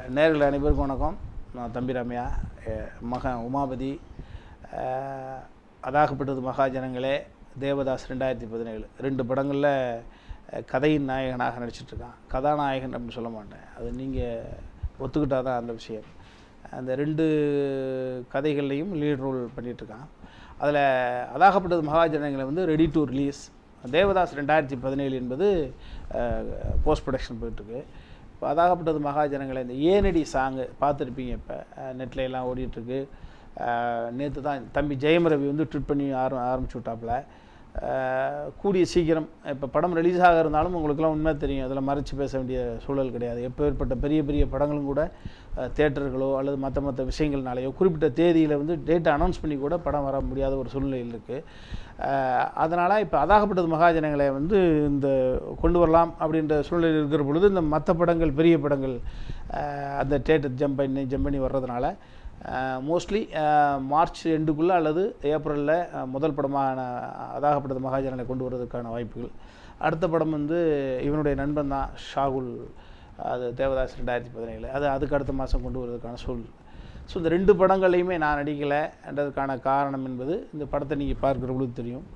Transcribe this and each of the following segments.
நேர்கள் அனைவருக்கும் வணக்கம் நான் தம்பி ராமையா அஹ் மகன் உமாபதி அஹ் அதாகப்பட்டது மகாஜனங்களே தேவதாஸ் ரெண்டாயிரத்தி பதினேழு ரெண்டு படங்களில் அஹ், கதையின் நாயகனாக நடிச்சிட்ருக்கான் கதாநாயகன் அப்படின்னு சொல்ல மாட்டேன் அது நீங்கள் ஒத்துக்கிட்டால் தான் அந்த விஷயம் அந்த ரெண்டு கதைகள்லையும் லீட் ரோல் பண்ணிகிட்ருக்கான் அதில் அதாகப்பட்டது மகாஜனங்களை வந்து ரெடி டு ரிலீஸ் தேவதாஸ் ரெண்டாயிரத்தி பதினேழு என்பது போஸ்ட் ப்ரொடக்ஷன் போயிட்டுருக்கு இப்போ அதாகப்பட்டது மகாஜனங்களை இந்த ஏனடி சாங்கு பார்த்துருப்பீங்க இப்போ நெட்டில் எல்லாம் ஓடிட்டுருக்கு நேற்று தான் தம்பி ஜெயம் ரவி வந்து ட்விட் பண்ணி ஆரம் ஆரம்பிச்சு விட்டாப்புல அஹ், கூடிய சீக்கிரம் இப்போ படம் ரிலீஸ் ஆக இருந்தாலும் உங்களுக்குலாம் உண்மை தெரியும் அதில் மறைச்சு பேச வேண்டிய சூழல் கிடையாது எப்போ ஏற்பட்ட பெரிய பெரிய படங்களும் கூட தேட்டர்களோ அல்லது மற்ற மற்ற விஷயங்கள்னாலேயோ குறிப்பிட்ட தேதியில் வந்து டேட்டை அனௌன்ஸ் பண்ணி கூட படம் வர முடியாத ஒரு சூழ்நிலையில் இருக்குது அதனால் இப்போ அதாகப்பட்டது மகாஜனங்களை வந்து இந்த கொண்டு வரலாம் அப்படின்ற சூழ்நிலை இருக்கிற பொழுது இந்த மற்ற படங்கள் பெரிய படங்கள் அஹ், அந்த தேட்டர் ஜம்ப் பண்ணி ஜம்ப் பண்ணி வர்றதுனால மோஸ்ட்லி மார்ச் எண்டுக்குள்ளே அல்லது ஏப்ரலில் முதல் படமான அதாகப்பட்டது மகாஜனங்களை கொண்டு வர்றதுக்கான வாய்ப்புகள் அடுத்த படம் வந்து இவனுடைய நண்பன் தான் ஷாகுல் அது தேவதாஸ் ரெண்டாயிரத்தி பதினேழு அது அதுக்கு அடுத்த மாதம் கொண்டு வரதுக்கான சூழல் ஸோ இந்த ரெண்டு படங்களையுமே நான் நடிக்கலைன்றதுக்கான காரணம் என்பது இந்த படத்தை நீங்கள் பார்க்குற பொழுது தெரியும்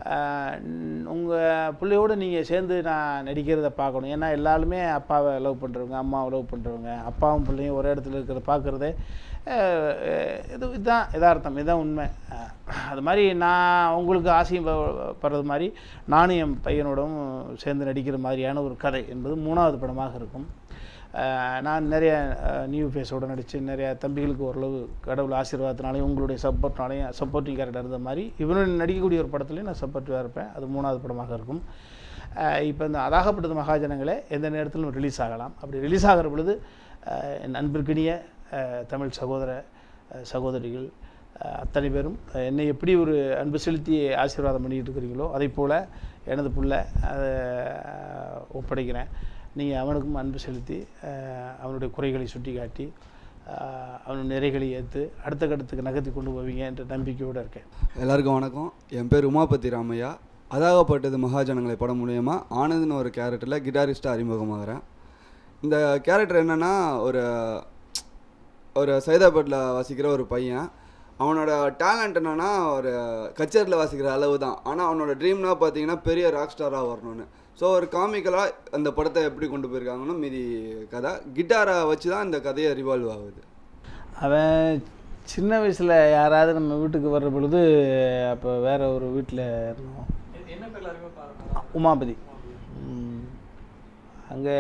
உங்கள் பிள்ளையோடு நீங்கள் சேர்ந்து நான் நடிக்கிறத பார்க்கணும் ஏன்னா எல்லாருமே அப்பாவை லவ் பண்ணுறவங்க அம்மாவை லவ் பண்ணுறவங்க அப்பாவும் பிள்ளையும் ஒரே இடத்துல இருக்கிறத பார்க்குறதே இது இதுதான் யதார்த்தம் இதுதான் உண்மை அஹ், அது மாதிரி நான் உங்களுக்கு ஆசையும் ப- படுறது மாதிரி நானும் என் பையனோடும் சேர்ந்து நடிக்கிற மாதிரியான ஒரு கதை என்பது மூணாவது படமாக இருக்கும் அஹ், நான் நிறைய நியூ ஃபேஸோடு நடித்து நிறைய தம்பிகளுக்கு ஓரளவு கடவுள் ஆசீர்வாதத்தினாலையும் உங்களுடைய சப்போர்ட்னாலையும் சப்போர்ட்டிங் கேரக்டர் இருந்த மாதிரி இவனும் நடிக்கக்கூடிய ஒரு படத்துலையும் நான் சப்போர்ட்டிவாக இருப்பேன் அது மூணாவது படமாக இருக்கும் இப்போ இந்த அதாகப்பட்டது மகாஜனங்களே எந்த நேரத்திலும் ரிலீஸ் ஆகலாம் அப்படி ரிலீஸ் ஆகிற பொழுது அஹ், என் அன்பிற்கினிய அஹ், தமிழ் சகோதர அஹ், சகோதரிகள் அஹ், அத்தனை பேரும் அஹ், என்னை எப்படி ஒரு அன்பு செலுத்தி ஆசீர்வாதம் பண்ணிக்கிட்டு இருக்கிறீங்களோ அதே போல் எனது புள்ள அதை அஹ், ஒப்படைக்கிறேன் நீங்கள் அவனுக்கும் அன்பு செலுத்தி அஹ், அவனுடைய குறைகளை சுட்டி காட்டி அஹ், அவன் நிறைகளை ஏற்று அடுத்த கட்டத்துக்கு நகர்த்தி கொண்டு போவீங்க என்ற நம்பிக்கையோடு இருக்கேன் எல்லாருக்கும் வணக்கம் என் பேர் உமாபதி ராமையா அதாகப்பட்டது மகாஜனங்களை படம் மூலயமா ஆனந்த்னு ஒரு கேரக்டரில் கிட்டாரிஸ்ட்டாக அறிமுகமாகறேன் இந்த கேரக்டர் என்னென்னா ஒரு ஒரு சைதாபேட்டில் வாசிக்கிற ஒரு பையன் அவனோட டேலண்ட் என்னன்னா ஒரு கச்சேரியில் வாசிக்கிற அளவு தான் ஆனால் அவனோட ட்ரீம்னா பார்த்தீங்கன்னா பெரிய ராக் ஸ்டாராக வரணும்னு ஸோ ஒரு காமிக்கலாக அந்த படத்தை எப்படி கொண்டு போயிருக்காங்கன்னு மீதி கதை கிட்டாரை வச்சு தான் இந்த கதையை ரிவால்வ் ஆகுது அவன் சின்ன வயசில் யாராவது நம்ம வீட்டுக்கு வர்ற பொழுது அப்போ வேற ஒரு வீட்டில் இருந்தோம் உமாபதி அங்கே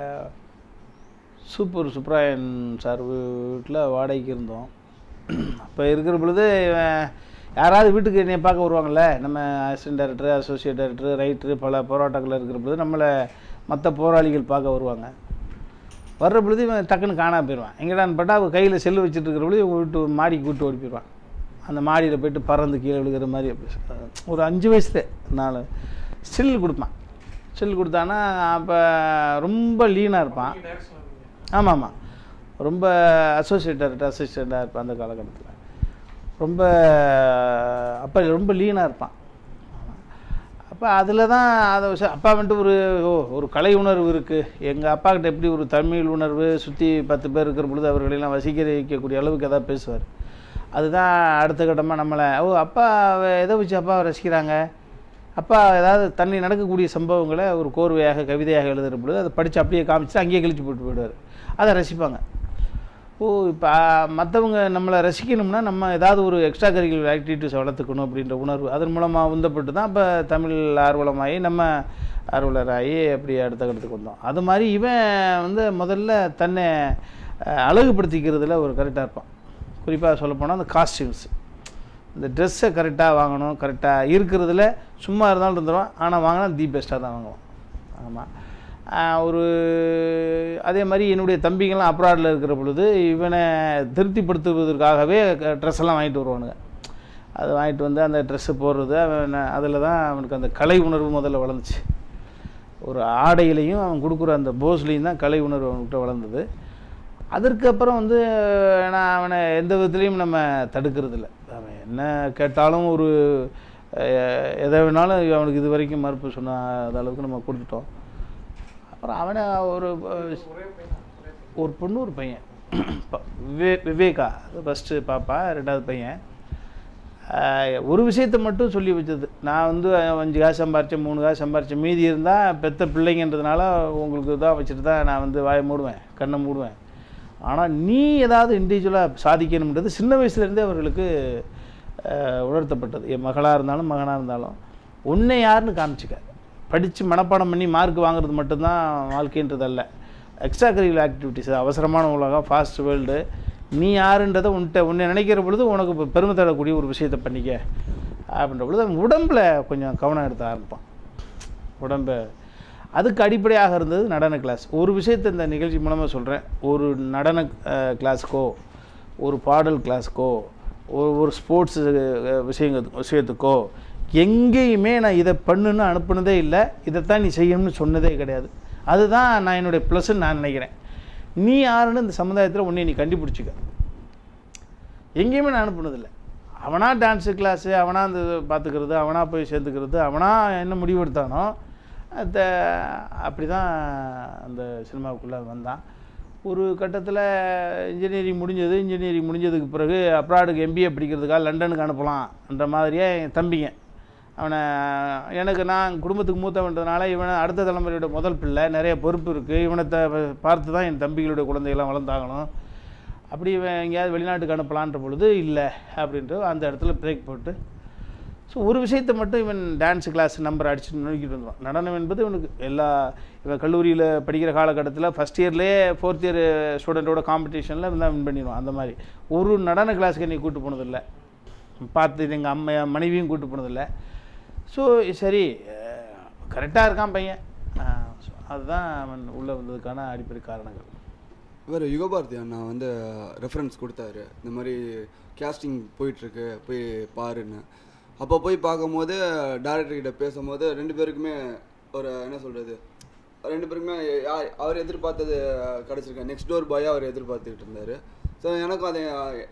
சூப்பர் சுப்ராயன் சார் வீட்டில் வாடகைக்கு இருந்தோம் அப்போ இருக்கிற பொழுது இவன் யாராவது வீட்டுக்கு என்னை பார்க்க வருவாங்கள்ல நம்ம assistant director associate director writer பல போராட்டங்கள் இருக்கிற பொழுது நம்மளை மற்ற போராளிகள் பார்க்க வருவாங்க வர்ற பொழுது இவன் டக்குன்னு காணாம போயிடுவான் எங்கடான்னு பட்டா அவன் கையில் செல்லு வச்சுட்டு இருக்கிற பொழுது இவங்க வீட்டு மாடிக்கு கூட்டு ஓடி போயிடுவான் அந்த மாடியில் போயிட்டு பறந்து கீழே விழுகிற மாதிரி அப்படி ஒரு அஞ்சு வயசுல நாலு ஸ்டில் கொடுப்பான் ஸ்டில் கொடுத்தானா அப்போ ரொம்ப லீனாக இருப்பான் ஆமாம் ஆமாம் ரொம்ப அசோசியேட் டைரக்டர் அசிஸ்டண்ட்டாக இருப்பான் அந்த காலகட்டத்தில் ரொம்ப அப்போ ரொம்ப லீனாக இருப்பான் அப்போ அதில் தான் அதை வச்சு அப்பா வந்துட்டு ஒரு ஓ ஒரு கலை உணர்வு இருக்குது எங்கள் அப்பா கிட்ட எப்படி ஒரு தமிழ் உணர்வு சுற்றி பத்து பேர் இருக்கிற பொழுது அவர்களெல்லாம் வசிக்க வைக்கக்கூடிய அளவுக்கு எதாவது பேசுவார் அதுதான் அடுத்த கட்டமாக நம்மளை ஓ அப்பா எதை வச்சு அப்பாவை ரசிக்கிறாங்க அப்பா ஏதாவது தண்ணி நடக்கக்கூடிய சம்பவங்களை ஒரு கோர்வையாக கவிதையாக எழுதுகிற பொழுது அதை படித்து அப்படியே காமிச்சு அங்கேயே கழிச்சு போட்டு போயிடுவார் அதை ரசிப்பாங்க ஓ இப்போ மற்றவங்க நம்மளை ரசிக்கணும்னா நம்ம ஏதாவது ஒரு எக்ஸ்ட்ரா கரிக்குலர் ஆக்டிவிட்டிஸ் வளர்த்துக்கணும் அப்படின்ற உணர்வு அதன் மூலமாக உந்தப்பட்டு தான் இப்போ தமிழ் ஆர்வலமாகி நம்ம ஆர்வலராகி அப்படி அடுத்த கட்டத்துக்கு வந்தோம் அது மாதிரி இவன் வந்து முதல்ல தன்னை அஹ், அழகுபடுத்திக்கிறதுல ஒரு கரெக்டாக இருப்பான் குறிப்பாக சொல்லப்போனால் அந்த காஸ்டியூம்ஸ் இந்த ட்ரெஸ்ஸை கரெக்டாக வாங்கணும் கரெக்டாக இருக்கிறதுல சும்மா இருந்தாலும் இருந்துடும் ஆனால் வாங்கினா தி பெஸ்ட்டாக தான் வாங்குவோம் ஆமாம் ஒரு அதே மாதிரி என்னுடைய தம்பிங்கெல்லாம் அப்ராடில் இருக்கிற பொழுது இவனை திருப்திப்படுத்துவதற்காகவே ட்ரெஸ் எல்லாம் வாங்கிட்டு வருவானுங்க அது வாங்கிட்டு வந்து அந்த ட்ரெஸ்ஸு போடுறது அவன் அதில் தான் அவனுக்கு அந்த கலை உணர்வு முதல்ல வளர்ந்துச்சு ஒரு ஆடையிலையும் அவன் கொடுக்குற அந்த போஸ்லேயும் தான் கலை உணர்வு அவன்கிட்ட வளர்ந்தது அதற்கப்புறம் வந்து நான் அவனை எந்த விதத்துலேயும் நம்ம தடுக்கிறதில்ல அவன் என்ன கேட்டாலும் ஒரு அஹ், எதை வேணாலும் அவனுக்கு இது வரைக்கும் மறுப்பு சொன்ன அளவுக்கு நம்ம கொடுத்துட்டோம் அப்புறம் அவனை ஒரு அஹ், ஒரு பொண்ணு ஒரு பையன் ப- விவே விவேகா அது ஃபஸ்ட்டு பாப்பா ரெண்டாவது பையன் ஆஹ் ஒரு விஷயத்தை மட்டும் சொல்லி வச்சது நான் வந்து அஞ்சு காசு சம்பாரித்தேன் மூணு காசு சம்பாரித்தேன் மீதி இருந்தால் பெத்த பிள்ளைங்கன்றதுனால உங்களுக்கு தான் வச்சுட்டு தான் நான் வந்து வாயை மூடுவேன் கண்ணை மூடுவேன் ஆனால் நீ ஏதாவது இண்டிவிஜுவலாக சாதிக்கணுன்றது சின்ன வயசுலேருந்தே அவர்களுக்கு ஆஹ் உணர்த்தப்பட்டது என் மகளாக இருந்தாலும் மகனாக இருந்தாலும் உன்னை யாருன்னு காமிச்சிக்க படித்து மனப்பாடம் பண்ணி மார்க் வாங்குறது மட்டும்தான் வாழ்க்கைன்றது அல்ல எக்ஸ்ட்ரா கரிக்குலர் ஆக்டிவிட்டிஸ் அவசரமான உலகம் ஃபாஸ்ட் வேர்ல்டு நீ யாருன்றதை உன்கிட்ட உன்னை நினைக்கிற பொழுது உனக்கு பெ- பெருமை தரக்கூடிய ஒரு விஷயத்தை பண்ணிக்க அப்படின்ற பொழுது அவன் உடம்புல கொஞ்சம் கவனம் எடுத்த ஆரம்பிப்பான் உடம்ப அதுக்கு அடிப்படையாக இருந்தது நடன கிளாஸ் ஒரு விஷயத்தை இந்த நிகழ்ச்சி மூலமாக சொல்கிறேன் ஒரு நடன அஹ், கிளாஸுக்கோ ஒரு பாடல் கிளாஸுக்கோ ஒரு ஒரு ஸ்போர்ட்ஸ் விஷயங்க விஷயத்துக்கோ எங்கேயுமே நான் இதை பண்ணுன்னு அனுப்புனதே இல்லை இதைத்தான் நீ செய்யணும்னு சொன்னதே கிடையாது அதுதான் நான் என்னுடைய ப்ளஸ்ன்னு நான் நினைக்கிறேன் நீ யாருன்னு இந்த சமுதாயத்தில் உன்னை நீ கண்டுபிடிச்சிக்க எங்கேயுமே நான் அனுப்புனதில்லை அவனா டான்ஸு கிளாஸு அவனா அந்த பார்த்துக்கிறது அவனா போய் சேர்ந்துக்கிறது அவனா என்ன முடிவு எடுத்தானோ அந்த அப்படி தான் அந்த சினிமாவுக்குள்ளே வந்தான் ஒரு கட்டத்தில் இன்ஜினியரிங் முடிஞ்சது இன்ஜினியரிங் முடிஞ்சதுக்கு பிறகு அப்ராடுக்கு எம்பிஏ படிக்கிறதுக்காக லண்டனுக்கு அனுப்பலாம்ன்ற மாதிரியே என் தம்பிங்க அவனை எனக்கு நான் குடும்பத்துக்கு மூத்தவன்றதுனால இவனை அடுத்த தலைமுறையோட முதல் பிள்ளை நிறைய பொறுப்பு இருக்குது இவனை த பார்த்து தான் என் தம்பிகளுடைய குழந்தைகள்லாம் வளர்ந்தாகணும் அப்படி இவன் எங்கேயாவது வெளிநாட்டுக்கு அனுப்பலான்ற பொழுது இல்லை அப்படின்ட்டு அந்த இடத்துல பிரேக் போட்டு ஸோ ஒரு விஷயத்தை மட்டும் இவன் டான்ஸ் கிளாஸ் நம்பர் அடிச்சு நோக்கிட்டு வந்துடுவான் நடனம் என்பது இவனுக்கு எல்லா இவன் கல்லூரியில் படிக்கிற காலகட்டத்தில் ஃபஸ்ட் இயர்லேயே ஃபோர்த் இயர் ஸ்டூடெண்ட்டோட காம்படிஷனில் இவன் தான் வின் பண்ணிடுவான் அந்த மாதிரி ஒரு நடன கிளாஸுக்கு நீ கூட்டு போனதில்லை பார்த்து எங்கள் அம்மா என் மனைவியும் கூட்டு போனதில்லை ஸோ சரி கரெக்டாக இருக்கான் பையன் அஹ், so அதுதான் அவன் உள்ளே வந்ததுக்கான அடிப்படை காரணங்கள் இவர் யுகபாரதி அண்ணா வந்து ரெஃபரன்ஸ் கொடுத்தாரு இந்த மாதிரி கேஸ்டிங் போயிட்டுருக்கு போய் பாருன்னு அப்போ போய் பார்க்கும்போது டேரக்டர் கிட்ட பேசும்போது ரெண்டு பேருக்குமே ஒரு என்ன சொல்கிறது ரெண்டு பேருக்குமே யா- அவர் எதிர்பார்த்தது கிடச்சிருக்கு நெக்ஸ்ட் டோர் பாயாக அவர் எதிர்பார்த்துக்கிட்டு இருந்தார் ஸோ எனக்கும் அது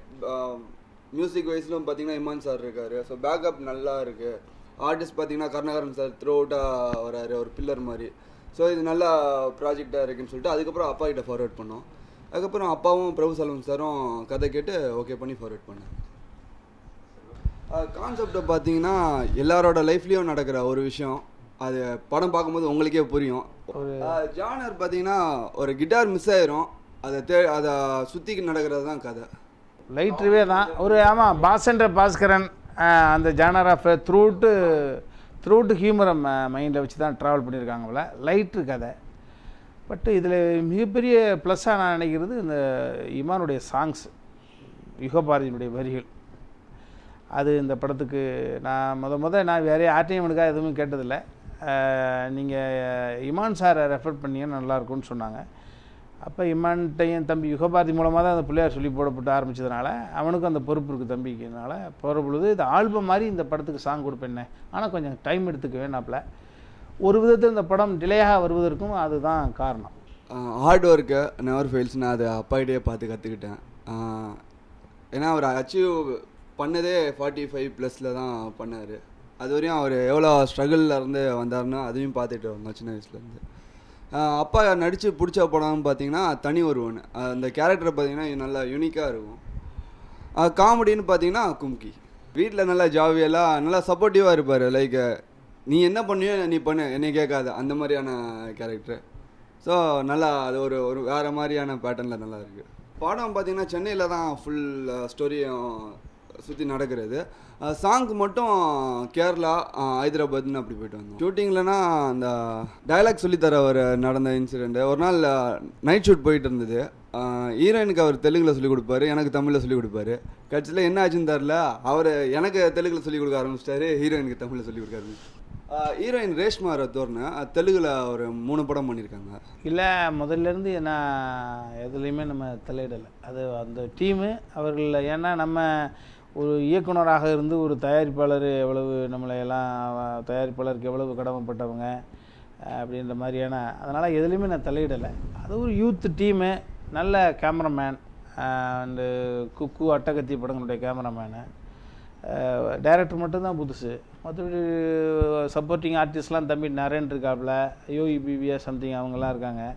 மியூசிக் வைஸ்லும் பார்த்தீங்கன்னா இமான் சார் இருக்கார் ஸோ பேக்கப் நல்லா இருக்குது ஆர்டிஸ்ட் பார்த்தீங்கன்னா கருணாகரன் சார் த்ரூ அவுட்டாக வராரு ஒரு பில்லர் மாதிரி ஸோ இது நல்ல ப்ராஜெக்டாக இருக்குன்னு சொல்லிட்டு அதுக்கப்புறம் அப்பா கிட்ட ஃபார்வர்ட் பண்ணோம் அதுக்கப்புறம் அப்பாவும் பிரபு செல்வம் சாரும் கதை கேட்டு ஓகே பண்ணி ஃபார்வர்ட் பண்ணேன் கான்செப்டை பார்த்தீங்கன்னா எல்லாரோட லைஃப்லேயும் நடக்கிற ஒரு விஷயம் அது படம் பார்க்கும்போது உங்களுக்கே புரியும் ஜானர் பார்த்தீங்கன்னா ஒரு கிட்டார் மிஸ் ஆயிரும் அதை தே அதை சுற்றி நடக்கிறது தான் கதை லைட் ரிவே தான் ஒரு ஆமாம் பாசன்ற பாஸ்கரன் அஹ், அந்த ஜானர் ஆஃப் த்ரூட்டு த்ரூட்டு ஹியூமரை மைண்டில் வச்சு தான் ட்ராவல் பண்ணியிருக்காங்க போல லைட்டு கதை பட் இதில் மிகப்பெரிய ப்ளஸ்ஸாக நான் நினைக்கிறது இந்த இமானுடைய சாங்ஸ் யுகபாரதியினுடைய வரிகள் அது இந்த படத்துக்கு நான் முத முத நான் வேறே யார்ட்டையும் இவனுக்காக எதுவும் கேட்டதில்லை நீங்கள் இமான் சாரை ரெஃபர் பண்ணீங்கன்னா நல்லாயிருக்கும்னு சொன்னாங்க அப்போ இமான்ட்டையும் தம்பி யுகபாரதி மூலமாக தான் அந்த பிள்ளையார் சொல்லி போடப்பட்டு ஆரம்பிச்சதுனால அவனுக்கும் அந்த பொறுப்பு இருக்குது தம்பிக்குனால போகிற பொழுது இது ஆல்பம் மாதிரி இந்த படத்துக்கு சாங் கொடுப்பேன்னே ஆனால் கொஞ்சம் டைம் எடுத்துக்க வேணாப்புல ஒரு விதத்தில் இந்த படம் டிலேயாக வருவதற்கும் அதுதான் காரணம் ஹார்ட் ஒர்க்கு நெவர் ஃபெயில்ஸ் நான் அதை அப்பாகிட்டே பார்த்து கற்றுக்கிட்டேன் ஏன்னா அவர் அச்சீவ் பண்ணதே ஃபார்ட்டி ஃபைவ் ப்ளஸில் தான் பண்ணார் அது வரையும் அவர் எவ்வளோ ஸ்ட்ரகிளில் இருந்து வந்தாருன்னா அதையும் பார்த்துட்டு வந்தோம் சின்ன வயசுலேருந்து அப்பா நடித்து பிடிச்ச படம்னு பார்த்தீங்கன்னா தனி ஒருவன் அஹ் அந்த கேரக்டர் பார்த்தீங்கன்னா நல்லா யூனிக்காக இருக்கும் காமெடின்னு பார்த்தீங்கன்னா கும்கி வீட்டில் நல்லா ஜாவியெல்லாம் நல்லா சப்போர்ட்டிவாக இருப்பார் லைக் நீ என்ன பண்ணியோ நீ பண்ணு என்னை கேட்காத அந்த மாதிரியான கேரக்டர் ஸோ நல்லா அது ஒரு ஒரு வேறு மாதிரியான பேட்டர்னில் நல்லா இருக்குது படம் பார்த்தீங்கன்னா சென்னையில் தான் ஃபுல் ஸ்டோரியும் சுற்றி நடக்கிறது சாங்க்கு மட்டும் கேரளா அஹ், ஹைதராபாத்னு அப்படி போயிட்டு வந்தோம் ஷூட்டிங்லனா அந்த டயலாக் சொல்லித்தர ஒரு நடந்த இன்சிடெண்ட் ஒரு நாள் நைட் ஷூட் போயிட்டு இருந்தது ஹீரோயினுக்கு அவர் தெலுங்குல சொல்லி கொடுப்பாரு எனக்கு தமிழில் சொல்லி கொடுப்பாரு கட்சியில் என்ன ஆச்சுன்னு தெரில அவர் எனக்கு தெலுங்குல சொல்லி கொடுக்க ஆரம்பிச்சிட்டாரு ஹீரோயினுக்கு தமிழில் சொல்லி கொடுக்க ஆரம்பிச்சு ஹீரோயின் ரேஷ்மா ரத்தோர்னு அஹ், தெலுங்குல ஒரு மூணு படம் பண்ணியிருக்காங்க இல்லை முதல்லேருந்து நான் எதுலேயுமே நம்ம தலையிடலை அது அந்த டீமு அவர்கள் ஏன்னா நம்ம ஒரு இயக்குனராக இருந்து ஒரு தயாரிப்பாளர் எவ்வளவு நம்மளை எல்லாம் அவ- தயாரிப்பாளருக்கு எவ்வளவு கடமைப்பட்டவங்க அஹ், அப்படின்ற மாதிரியான அதனால் எதுலேயுமே நான் தலையிடலை அது ஒரு யூத் டீமு நல்ல கேமராமேன் அண்டு குக்கு அட்டகத்தி படங்களுடைய கேமராமேனு டைரக்டர் மட்டும்தான் புதுசு மற்றபடி சப்போர்ட்டிங் ஆர்டிஸ்ட்லாம் தம்பி நரேன் இருக்காப்புல யோகி பிவியா சம்திங் அவங்கெல்லாம் இருக்காங்க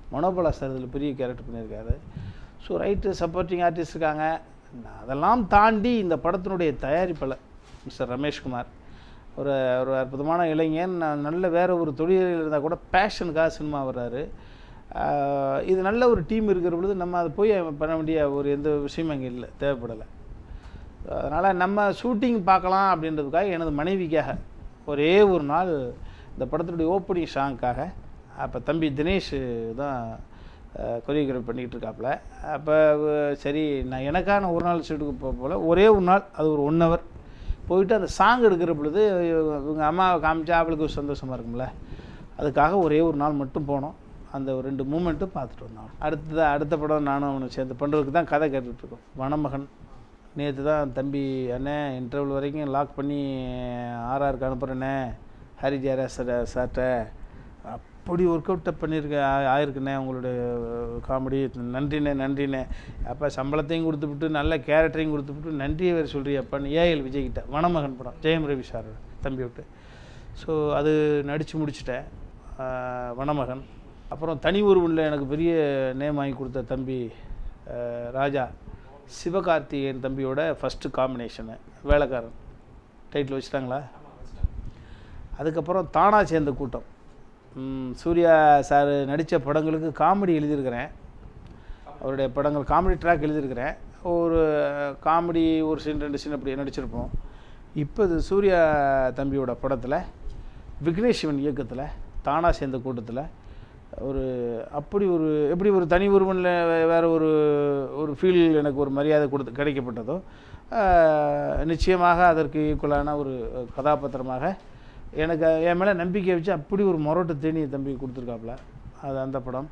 மனோபலா சார் இதில் பெரிய கேரக்டர் பண்ணியிருக்காரு ஸோ ரைட்டு சப்போர்ட்டிங் ஆர்டிஸ்ட் இருக்காங்க அதெல்லாம் தாண்டி இந்த படத்தினுடைய தயாரிப்பாளர் மிஸ்டர் ரமேஷ்குமார் ஒரு ஒரு அற்புதமான இளைஞன் நான் நல்ல வேறு ஒரு தொழிலில் இருந்தால் கூட பேஷனுக்காக சினிமா வர்றாரு ஆஹ் இது நல்ல ஒரு டீம் இருக்கிற பொழுது நம்ம அதை போய் பண்ண வேண்டிய ஒரு எந்த விஷயமும் அங்கே இல்லை தேவைப்படலை அதனால் நம்ம ஷூட்டிங் பார்க்கலாம் அப்படின்றதுக்காக எனது மனைவிக்காக ஒரே ஒரு நாள் இந்த படத்தினுடைய ஓப்பனிங் ஷாங்க்காக அப்போ தம்பி தினேஷ் தான் கொரியோகிராஃப் பண்ணிக்கிட்டு இருக்காப்புல அப்போ சரி நான் எனக்கான ஒரு நாள் ஷூட்டுக்கு போக போல் ஒரே ஒரு நாள் அது ஒரு ஒன் ஹவர் போயிட்டு அந்த சாங் எடுக்கிற பொழுது இவங்க அம்மாவை காமிச்சா அவளுக்கு ஒரு சந்தோஷமாக இருக்கும்ல அதுக்காக ஒரே ஒரு நாள் மட்டும் போனோம் அந்த ஒரு ரெண்டு மூமெண்ட்டும் பார்த்துட்டு வந்தோம் அடுத்தது அடுத்த படம் நானும் அவனும் சேர்ந்து பண்ணுறதுக்கு தான் கதை கேட்டுட்ருக்கோம் வனமகன் நேற்று தான் தம்பி அண்ணே இன்டர்வல் வரைக்கும் லாக் பண்ணி ஆர்ஆருக்கு அனுப்புகிறேண்ணே ஹரி ஜெயராஜ் சார் சார்கிட்ட அப்படி ஒர்க் அவுட்டை பண்ணியிருக்க ஆ- ஆயிருக்குண்ணே உங்களுடைய காமெடி நன்றிண்ணே நன்றிண்ணே அப்போ சம்பளத்தையும் கொடுத்துவிட்டு நல்ல கேரக்டரையும் கொடுத்துவிட்டு நன்றியை வேறு சொல்கிறியப்பான்னு ஏஎல் விஜய்கிட்ட வனமகன் படம் ஜெயம் ரவி சார் தம்பி விட்டு ஸோ அது நடித்து முடிச்சிட்டேன் ஆஹ் வனமகன் அப்புறம் தனி ஒருவனில் எனக்கு பெரிய நேம் வாங்கி கொடுத்த தம்பி ஆஹ் ராஜா சிவகார்த்திகேயன் தம்பியோட ஃபஸ்ட்டு காம்பினேஷனு வேலைக்காரன் டைட்டில் வச்சுட்டாங்களா அதுக்கப்புறம் தானா சேர்ந்த கூட்டம் ம், சூர்யா சார் நடித்த படங்களுக்கு காமெடி எழுதியிருக்கிறேன் அவருடைய படங்கள் காமெடி ட்ராக் எழுதியிருக்கிறேன் ஒரு காமெடி ஒரு சீன் ரெண்டு சீன் அப்படி நடிச்சிருப்போம் இப்போ இது சூர்யா தம்பியோட படத்தில் விக்னேஷ் சிவன் இயக்கத்தில் தானா சேர்ந்த கூட்டத்தில் ஒரு அப்படி ஒரு எப்படி ஒரு தனி ஒருவனில் வேறு ஒரு ஒரு ஃபீல் எனக்கு ஒரு மரியாதை கொடுத்து கிடைக்கப்பட்டதோ ஆஹ், நிச்சயமாக அதற்கு ஈக்குவலான ஒரு கதாபாத்திரமாக எனக்கு என் மேலே நம்பிக்கை வச்சு அப்படி ஒரு மொரட்டு தேனி தம்பி கொடுத்துருக்காப்புல அது அந்த படம்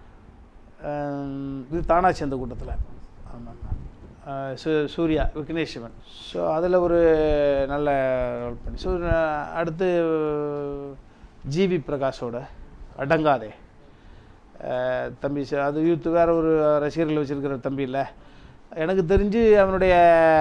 ஆஹ், இது தானா சேர்ந்த கூட்டத்தில் ஆமாம் சூ சூர்யா விக்னேஷ் சிவன் ஸோ அதில் ஒரு நல்ல ரோல் பண்ணி ஸோ அடுத்து ஜிவி பிரகாஷோட அடங்காதே அஹ் தம்பி ச- அது யூத் வேற ஒரு ரசிகர்கள் வச்சிருக்கிற தம்பி இல்லை எனக்கு தெரிஞ்சு அவனுடைய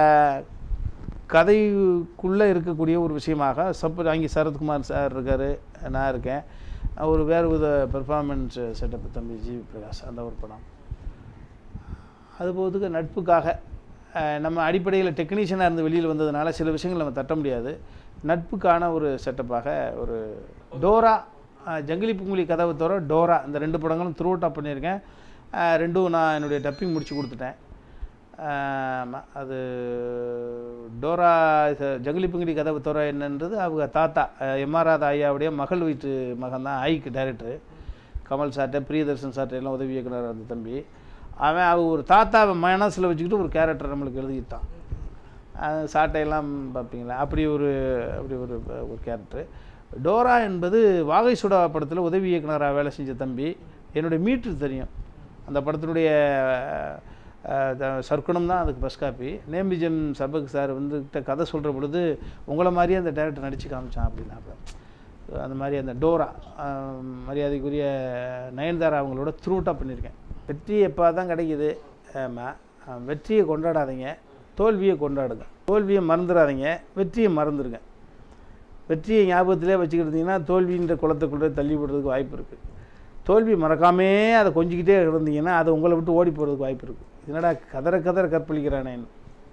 கதைக்குள்ளே இருக்கக்கூடிய ஒரு விஷயமாக சப்போர்ட் அங்கே சரத்குமார் சார் இருக்கார் நான் இருக்கேன் ஒரு வேறு வித பெர்ஃபார்மன்ஸ் செட்டப் தம்பி ஜிவி பிரகாஷ் அந்த ஒரு படம் அது போகிறதுக்கு நட்புக்காக அஹ், நம்ம அடிப்படையில் டெக்னீஷியனாக இருந்து வெளியில் வந்ததுனால சில விஷயங்கள் நம்ம தட்ட முடியாது நட்புக்கான ஒரு செட்டப்பாக ஒரு டோரா அஹ், ஜங்கிலி புங்குலி கதவு தவிர டோரா இந்த ரெண்டு படங்களும் த்ரூ அவுட்டாக பண்ணியிருக்கேன் அஹ், ரெண்டும் நான் என்னுடைய டப்பிங் முடிச்சு கொடுத்துட்டேன் ஆமா, அது டோரா இது ஜங்கிலி புங்கிலி கதவு தவிர என்னன்றது அவங்க தாத்தா எம்ஆர் ராதா ஐயாவுடைய மகள் வீட்டு மகன் தான் ஐக்கு டைரக்டரு கமல் சார்ட்ட பிரியதர்ஷன் சார்ட்ட எல்லாம் உதவி இயக்குனர் அந்த தம்பி அவன் அவ ஒரு தாத்தாவை மனசில் வச்சுக்கிட்டு ஒரு கேரக்டர் நம்மளுக்கு எழுதிட்டான் அது சாட்டையெல்லாம் பார்ப்பீங்களா அப்படி ஒரு அப்படி ஒரு ஒரு கேரக்டர் டோரா என்பது வாகை சுடா படத்தில் உதவி இயக்குனராக வேலை செஞ்ச தம்பி என்னுடைய மீட்ரு தெரியும் அந்த படத்தினுடைய அஹ், த- சர்க்குணம் தான் அதுக்கு ஃபஸ்ட் காப்பி நேமிஜம் சபக் சார் வந்து கிட்ட கதை சொல்கிற பொழுது உங்களை மாதிரியே அந்த டேரக்டர் நடித்து காமிச்சான் அப்படின்னாப்ப அந்த மாதிரி அந்த டோரா ஆஹ், மரியாதைக்குரிய நயன்தாரா அவங்களோட த்ரூட்டாக பண்ணியிருக்கேன் வெற்றி எப்போ தான் கிடைக்குது ஆமாம் வெற்றியை கொண்டாடாதீங்க தோல்வியை கொண்டாடுங்க தோல்வியை மறந்துடாதீங்க வெற்றியை மறந்துடுங்க வெற்றியை ஞாபகத்திலே வச்சுக்கிட்டீங்கன்னா தோல்வின்ற குளத்துக்குள்ளே தள்ளி விடுறதுக்கு வாய்ப்பு இருக்குது தோல்வி மறக்காமே அதை கொஞ்சிக்கிட்டே இருந்தீங்கன்னா அது உங்களை விட்டு ஓடி போகிறதுக்கு வாய்ப்பு இருக்குது என்னடா கதற கதற கற்பழிக்கிறானேன்னு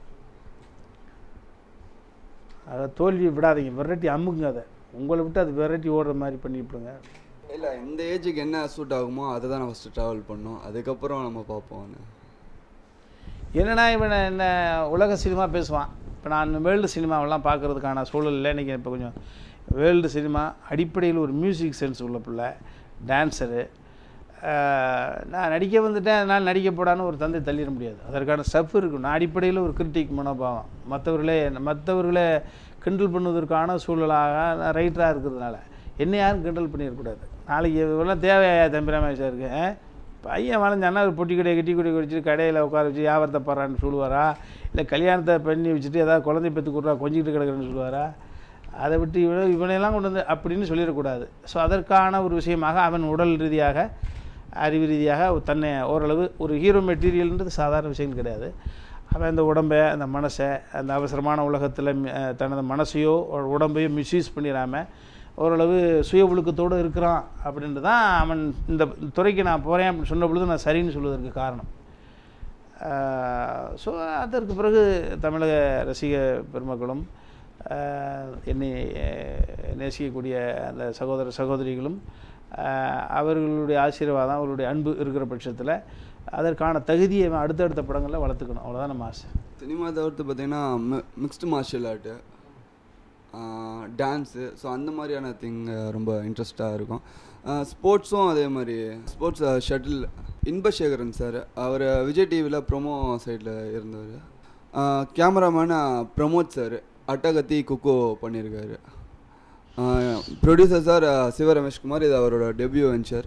அதை தோல்வியை விடாதீங்க விரட்டி அமுக்குங்க அதை உங்களை விட்டு அது விரட்டி ஓடுற மாதிரி பண்ணிவிடுங்க இல்லை இந்த ஏஜுக்கு என்ன சூட் ஆகுமோ அதை தான் நான் ஃபஸ்ட்டு ட்ராவல் பண்ணோம் அதுக்கப்புறம் நம்ம பார்ப்போம் என்னன்னா இவன் என்ன உலக சினிமா பேசுவான் இப்போ நான் வேர்ல்டு சினிமாவெல்லாம் பார்க்கறதுக்கான சூழல் இல்லை இன்றைக்கி இப்போ கொஞ்சம் வேர்ல்டு சினிமா அடிப்படையில் ஒரு மியூசிக் சென்ஸ் உள்ள பிள்ளை டான்ஸரு நான் நடிக்க வந்துட்டேன் நான் நடிக்க போடான்னு ஒரு தந்தை தள்ளிட முடியாது அதற்கான ஸ்டெப் இருக்கும் நான் அடிப்படையில் ஒரு கிரிட்டிக் மனோபாவம் மற்றவர்களே மற்றவர்களே கிண்டல் பண்ணுவதற்கான சூழலாக நான் ரைட்டராக இருக்கிறதுனால என்ன யாரும் கிண்டல் பண்ணிடக்கூடாது நாளைக்கு இவெல்லாம் தேவையா தம்பிராமேஷ் சாருக்கு ஆ? பையன் வளைஞ்சானா ஒரு பொட்டி கடையை கட்டி குடி குடிச்சிட்டு கடையில் உட்கார வச்சு வியாபாரத்தை பாடுறான்னு சொல்லுவாரா இல்லை கல்யாணத்தை பண்ணி வச்சுட்டு ஏதாவது குழந்தை பெற்று கொடுறா கொஞ்சிக்கிட்டு கிடக்குறேன்னு சொல்லுவாரா அதை விட்டு இவனை இவனையெல்லாம் கொண்டு வந்து அப்படின்னு சொல்லிடக்கூடாது ஸோ அதற்கான ஒரு விஷயமாக அவன் உடல் ரீதியாக அறிவு ரீதியாக தன்னை ஓரளவு ஒரு ஹீரோ மெட்டீரியல்ன்றது சாதாரண விஷயம் கிடையாது அவன் அந்த உடம்பை அந்த மனசை அந்த அவசரமான உலகத்தில் தனது மனசையோ ஒரு உடம்பையோ மிஸ்யூஸ் பண்ணிடாமல் ஓரளவு சுய ஒழுக்கத்தோடு இருக்கிறான் அப்படின்ட்டு தான் அவன் இந்த துறைக்கு நான் போகிறேன் அப்படின்னு சொன்ன பொழுது நான் சரின்னு சொல்வதற்கு காரணம் ஸோ அதற்கு பிறகு தமிழக ரசிக பெருமக்களும் ஆஹ், என்னை ஆஹ், நேசிக்கக்கூடிய அந்த சகோதர சகோதரிகளும் ஆஹ், அவர்களுடைய ஆசீர்வாதம் அவர்களுடைய அன்பு இருக்கிற பட்சத்தில் அதற்கான தகுதியை அவன் அடுத்தடுத்த படங்களில் வளர்த்துக்கணும் அவ்வளோதான் நம்ம ஆசை சினிமா தவிர்த்து பார்த்தீங்கன்னா mixed martial art dance so அந்த மாதிரியான திங் ரொம்ப இன்ட்ரெஸ்டாக இருக்கும் ஸ்போர்ட்ஸும் அதே மாதிரி ஸ்போர்ட்ஸ் ஷட்டில் இன்பசேகரன் சார் அவர் விஜய் டிவியில் ப்ரொமோ சைடில் இருந்தவர் கேமராமேன் பிரமோத் சார் அட்டகத்தி குக்கோ பண்ணியிருக்காரு ப்ரொடியூசர் சார் சிவ ரமேஷ்குமார் இது அவரோட டெபியூ வெஞ்சர்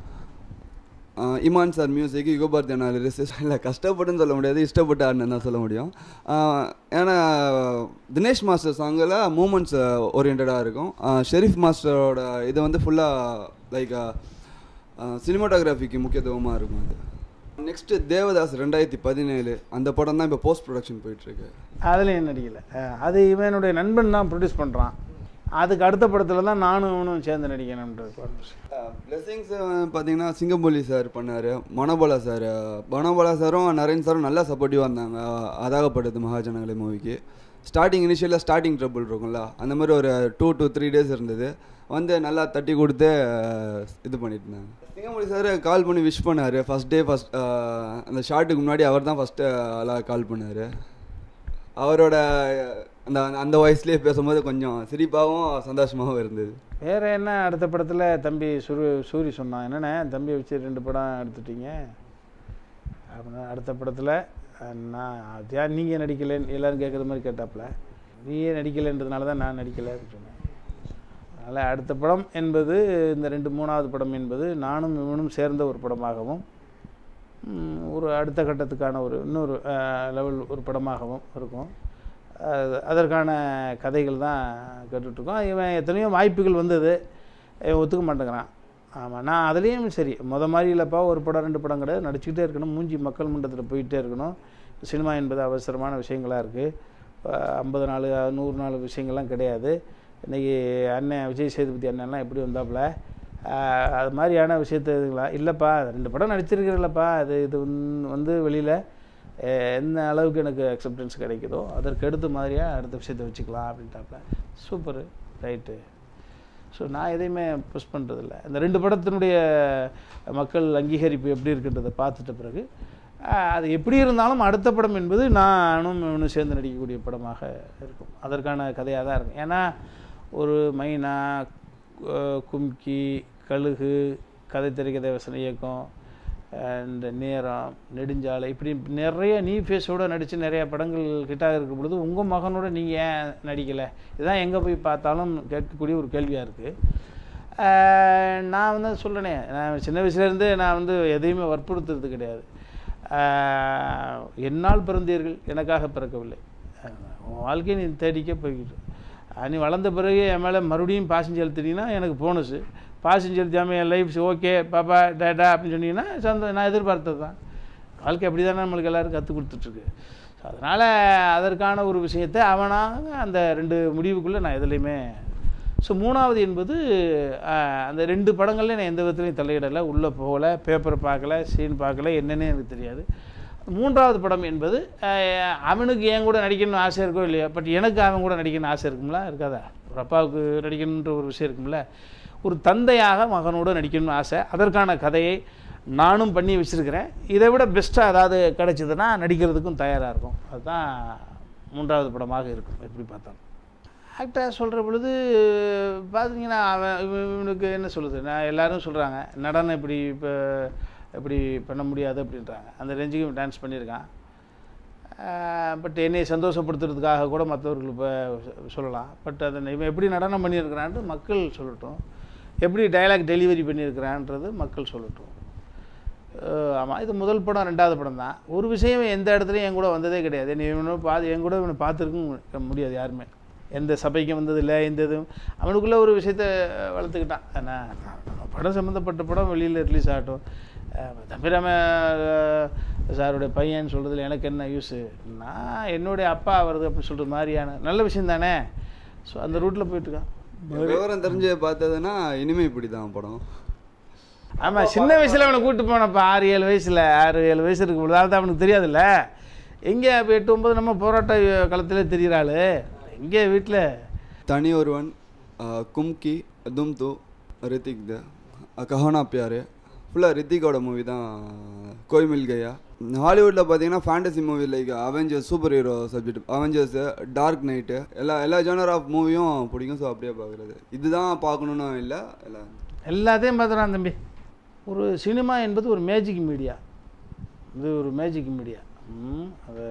ஆஹ் இமான் சார் மியூசிக் யுகபாரதி அண்ணா லிரிக்ஸ் இல்லை கஷ்டப்பட்டுன்னு சொல்ல முடியாது இஷ்டப்பட்டு ஆடினு தான் சொல்ல முடியும் ஆஹ் ஏன்னா தினேஷ் மாஸ்டர் சாங்கில் மூமெண்ட்ஸ் ஓரியன்டாக இருக்கும் ஆஹ் ஷெரீஃப் மாஸ்டரோட இது வந்து ஃபுல்லாக லைக் சினிமாட்டோகிராஃபிக்கு முக்கியத்துவமாக இருக்கும் அது நெக்ஸ்ட்டு தேவதாஸ் ரெண்டாயிரத்தி பதினேழு அந்த படம் தான் இப்போ போஸ்ட் ப்ரொடக்ஷன் போயிட்டுருக்கு அதுலேயும் நடிக்கலை அஹ் அது இவனுடைய நண்பன் தான் ப்ரொடியூஸ் பண்ணுறான் அதுக்கு அடுத்த படத்தில் தான் நானும் இவனும் சேர்ந்து நடிக்கணுன்றது பிளெஸிங்ஸ் பார்த்தீங்கன்னா சிங்கம்புலி சார் பண்ணார் மனோபலா சார் மனோபலா சாரும் நரேன் சாரும் நல்லா சப்போர்ட்டிவாக இருந்தாங்க அதாகப்பட்டது மகாஜனங்களே மூவிக்கு ஸ்டார்டிங் இனிஷியலாக ஸ்டார்டிங் ட்ரபிள் இருக்கும்ல அந்த மாதிரி ஒரு டூ to த்ரீ டேஸ் இருந்தது வந்து நல்லா தட்டி கொடுத்து அஹ், இது பண்ணிட்டு இருந்தாங்க சிங்கம்புலி சார் கால் பண்ணி விஷ் பண்ணார் ஃபஸ்ட் டே ஃபஸ்ட் அந்த ஷார்ட்டுக்கு முன்னாடி அவர் தான் ஃபஸ்ட்டு எல்லாம் கால் பண்ணார் அவரோட அந்த அந்த வயசுலேயே பேசும்போது கொஞ்சம் சிரிப்பாகவும் சந்தோஷமாகவும் இருந்தது வேற என்ன அடுத்த படத்தில் தம்பி சுரு சூரி சொன்னான் என்னண்ணே தம்பியை வச்சு ரெண்டு படம் எடுத்துட்டீங்க அப்படின்னா அடுத்த படத்தில் நான் அது ஏன் நீங்கள் நடிக்கலைன்னு எல்லாரும் கேட்குற மாதிரி கேட்டாப்புல நீயே நடிக்கலைன்றதுனால தான் நான் நடிக்கலை அப்படின்னு சொன்னேன் அதனால் அடுத்த படம் என்பது இந்த ரெண்டு மூணாவது படம் என்பது நானும் இவனும் சேர்ந்த ஒரு படமாகவும் ம், ஒரு அடுத்த கட்டத்துக்கான ஒரு இன்னொரு லெவல் ஒரு படமாகவும் இருக்கும் அது- அதற்கான கதைகள் தான் கேட்டுட்ருக்கோம் இவன் எத்தனையோ வாய்ப்புகள் வந்தது இவன் ஒத்துக்க மாட்டேங்கிறான் ஆமாம் நான் அதுலேயும் சரி முத மாதிரி இல்லைப்பா ஒரு படம் ரெண்டு படம் கிடையாது நடிச்சுக்கிட்டே இருக்கணும் மூஞ்சி மக்கள் மன்றத்தில் போயிட்டே இருக்கணும் சினிமா என்பது அவசரமான விஷயங்களாக இருக்குது ஐம்பது நாள் நூறு நாள் விஷயங்கள்லாம் கிடையாது இன்றைக்கி அண்ணன் விஜய் சேதுபதி அண்ணன்லாம் எப்படி வந்தாப்புல ஆஹ் அது மாதிரியான விஷயத்த இதுங்களா இல்லைப்பா ரெண்டு படம் நடிச்சிருக்கிறல்லப்பா அது இது வந்து- வந்து வெளியில் எந்த அளவுக்கு எனக்கு அக்செப்டன்ஸ் கிடைக்குதோ அதற்கு அடுத்த மாதிரியாக அடுத்த விஷயத்த வச்சுக்கலாம் அப்படின்ட்டாப்புல சூப்பரு ரைட்டு ஸோ நான் எதையுமே புஷ் பண்ணுறதில்ல இந்த ரெண்டு படத்தினுடைய மக்கள் அங்கீகரிப்பு எப்படி இருக்குன்றதை பார்த்துட்ட பிறகு ஆஹ், அது எப்படி இருந்தாலும் அடுத்த படம் என்பது நானும் இவனும் சேர்ந்து நடிக்கக்கூடிய படமாக இருக்கும் அதற்கான கதையாக தான் இருக்கும் ஏன்னா ஒரு மைனா கு- கும்கி கழுகு கதை திரைக்கதை வசன இயக்கம் இந்த நேரம் நெடுஞ்சாலை இப்படி நிறைய நீ ஃபேஸோட நடித்து நிறைய படங்கள் ஹிட்டாக இருக்கும் பொழுது உங்கள் மகனோட நீங்கள் ஏன் நடிக்கலை இதுதான் எங்கே போய் பார்த்தாலும் கேட்கக்கூடிய ஒரு கேள்வியாக இருக்குது நான் வந்து சொல்கிறேனே நான் சின்ன வயசுலேருந்து நான் வந்து எதையுமே வற்புறுத்துறது கிடையாது ஆஹ், என்னால் பிறந்தீர்கள் எனக்காக பிறக்கவில்லை ஆஹ், உன் வாழ்க்கையை நீ தேடிக்க போய்கிட்டு ஆஹ், நீ வளர்ந்த பிறகு என் மேலே மறுபடியும் பாசம் செலுத்தினீங்கன்னா எனக்கு போனஸு பாசம் செலுத்தாமல் என் லைஃப் ஓகே பாப்பா டேட்டா அப்படின்னு சொன்னீங்கன்னா சந்தோ நான் எதிர்பார்த்தது தான் வாழ்க்கை அப்படி தானே நம்மளுக்கு எல்லோரும் கற்றுக் கொடுத்துட்ருக்கு ஸோ அதனால் அதற்கான ஒரு விஷயத்தை அவனாக அந்த ரெண்டு முடிவுக்குள்ளே நான் எதுலேயுமே ஸோ மூணாவது என்பது ஆஹ், அந்த ரெண்டு படங்கள்லையும் நான் எந்த விதத்துலையும் தலையிடலை உள்ளே போகல பேப்பரை பார்க்கல சீன் பார்க்கல என்னன்னே எனக்கு தெரியாது மூன்றாவது படம் என்பது ஆஹ், அவனுக்கு என் கூட நடிக்கணும்னு ஆசை இருக்கோ இல்லையா பட் எனக்கு அவன் கூட நடிக்கணும்னு ஆசை இருக்கும்ல இருக்காதா ஒரு அப்பாவுக்கு நடிக்கணுன்ற ஒரு விஷயம் இருக்கும்ல ஒரு தந்தையாக மகனோடு நடிக்கணும்னு ஆசை அதற்கான கதையை நானும் பண்ணி வச்சுருக்கிறேன் இதை விட பெஸ்ட்டாக ஏதாவது கிடைச்சதுன்னா நடிக்கிறதுக்கும் தயாராக இருக்கும் அதுதான் மூன்றாவது படமாக இருக்கும் எப்படி பார்த்தாலும் ஆக்டர் சொல்கிற பொழுது பார்த்தீங்கன்னா அவன் இவன் இவனுக்கு என்ன சொல்லுது நான் எல்லாரும் சொல்கிறாங்க நடனம் இப்படி இப்போ இப்படி பண்ண முடியாது அப்படின்றாங்க அந்த ரேஞ்சுக்கு டான்ஸ் பண்ணியிருக்கான் பட் என்னை சந்தோஷப்படுத்துறதுக்காக கூட மற்றவர்கள் இப்போ சொல்லலாம் பட் அதை இவன் எப்படி நடனம் பண்ணியிருக்கிறான்ட்டு மக்கள் சொல்லட்டும் எப்படி டயலாக் டெலிவரி பண்ணியிருக்கிறான்றது மக்கள் சொல்லட்டும் ஆமாம் இது முதல் படம் ரெண்டாவது படம் தான் ஒரு விஷயம் எந்த இடத்துலையும் என் கூட வந்ததே கிடையாது நீ இவனை பார்த்து என் கூட இவனை பார்த்துருக்க முடியாது யாருமே எந்த சபைக்கும் வந்ததில்லை எந்த இதுவும் அவனுக்குள்ளே ஒரு விஷயத்த வளர்த்துக்கிட்டான் ஏன்னா நம்ம படம் சம்மந்தப்பட்ட படம் வெளியில் ரிலீஸ் ஆகட்டும் அஹ் தம்பிராம அஹ், சாருடைய பையன் சொல்கிறதுல எனக்கு என்ன யூஸு நான் என்னுடைய அப்பா வருது அப்படின்னு சொல்கிற மாதிரியான நல்ல விஷயம் தானே ஸோ அந்த ரூட்டில் போயிட்டுருக்கான் விவரம் தெரிஞ்சு பார்த்ததுன்னா இனிமே இப்படி தான் படம் ஆமாம் சின்ன வயசில் அவனை கூப்பிட்டு போனப்ப ஆறு ஏழு வயசில் ஆறு ஏழு வயசு இருக்கும் பொழுது அதான் அவனுக்கு தெரியாதுல்ல எங்கே இப்போ எட்டு ஒம்பது நம்ம போராட்ட களத்தில் தெரிகிறாள் எங்கே வீட்டில் தனி ஒருவன் அஹ், கும்கி தும் தூ ரித்திக் த அஹ், கஹோனா பியாரு ஃபுல்லாக ரித்திகோட மூவி தான் கோய் மில் கயா ஹாலிவுட்டில் பார்த்தீங்கன்னா fantasy movie like Avengers super hero subject அவெஞ்சர்ஸு டார்க் நைட்டு எல்லா எல்லா ஜானர் ஆஃப் மூவியும் பிடிக்கும் ஸோ அப்படியே பார்க்குறது இதுதான் பார்க்கணுன்னு இல்லை எல்லாம் எல்லாத்தையும் பார்த்துறான் தம்பி ஒரு சினிமா என்பது ஒரு மேஜிக் மீடியா இது ஒரு மேஜிக் மீடியா ம், அது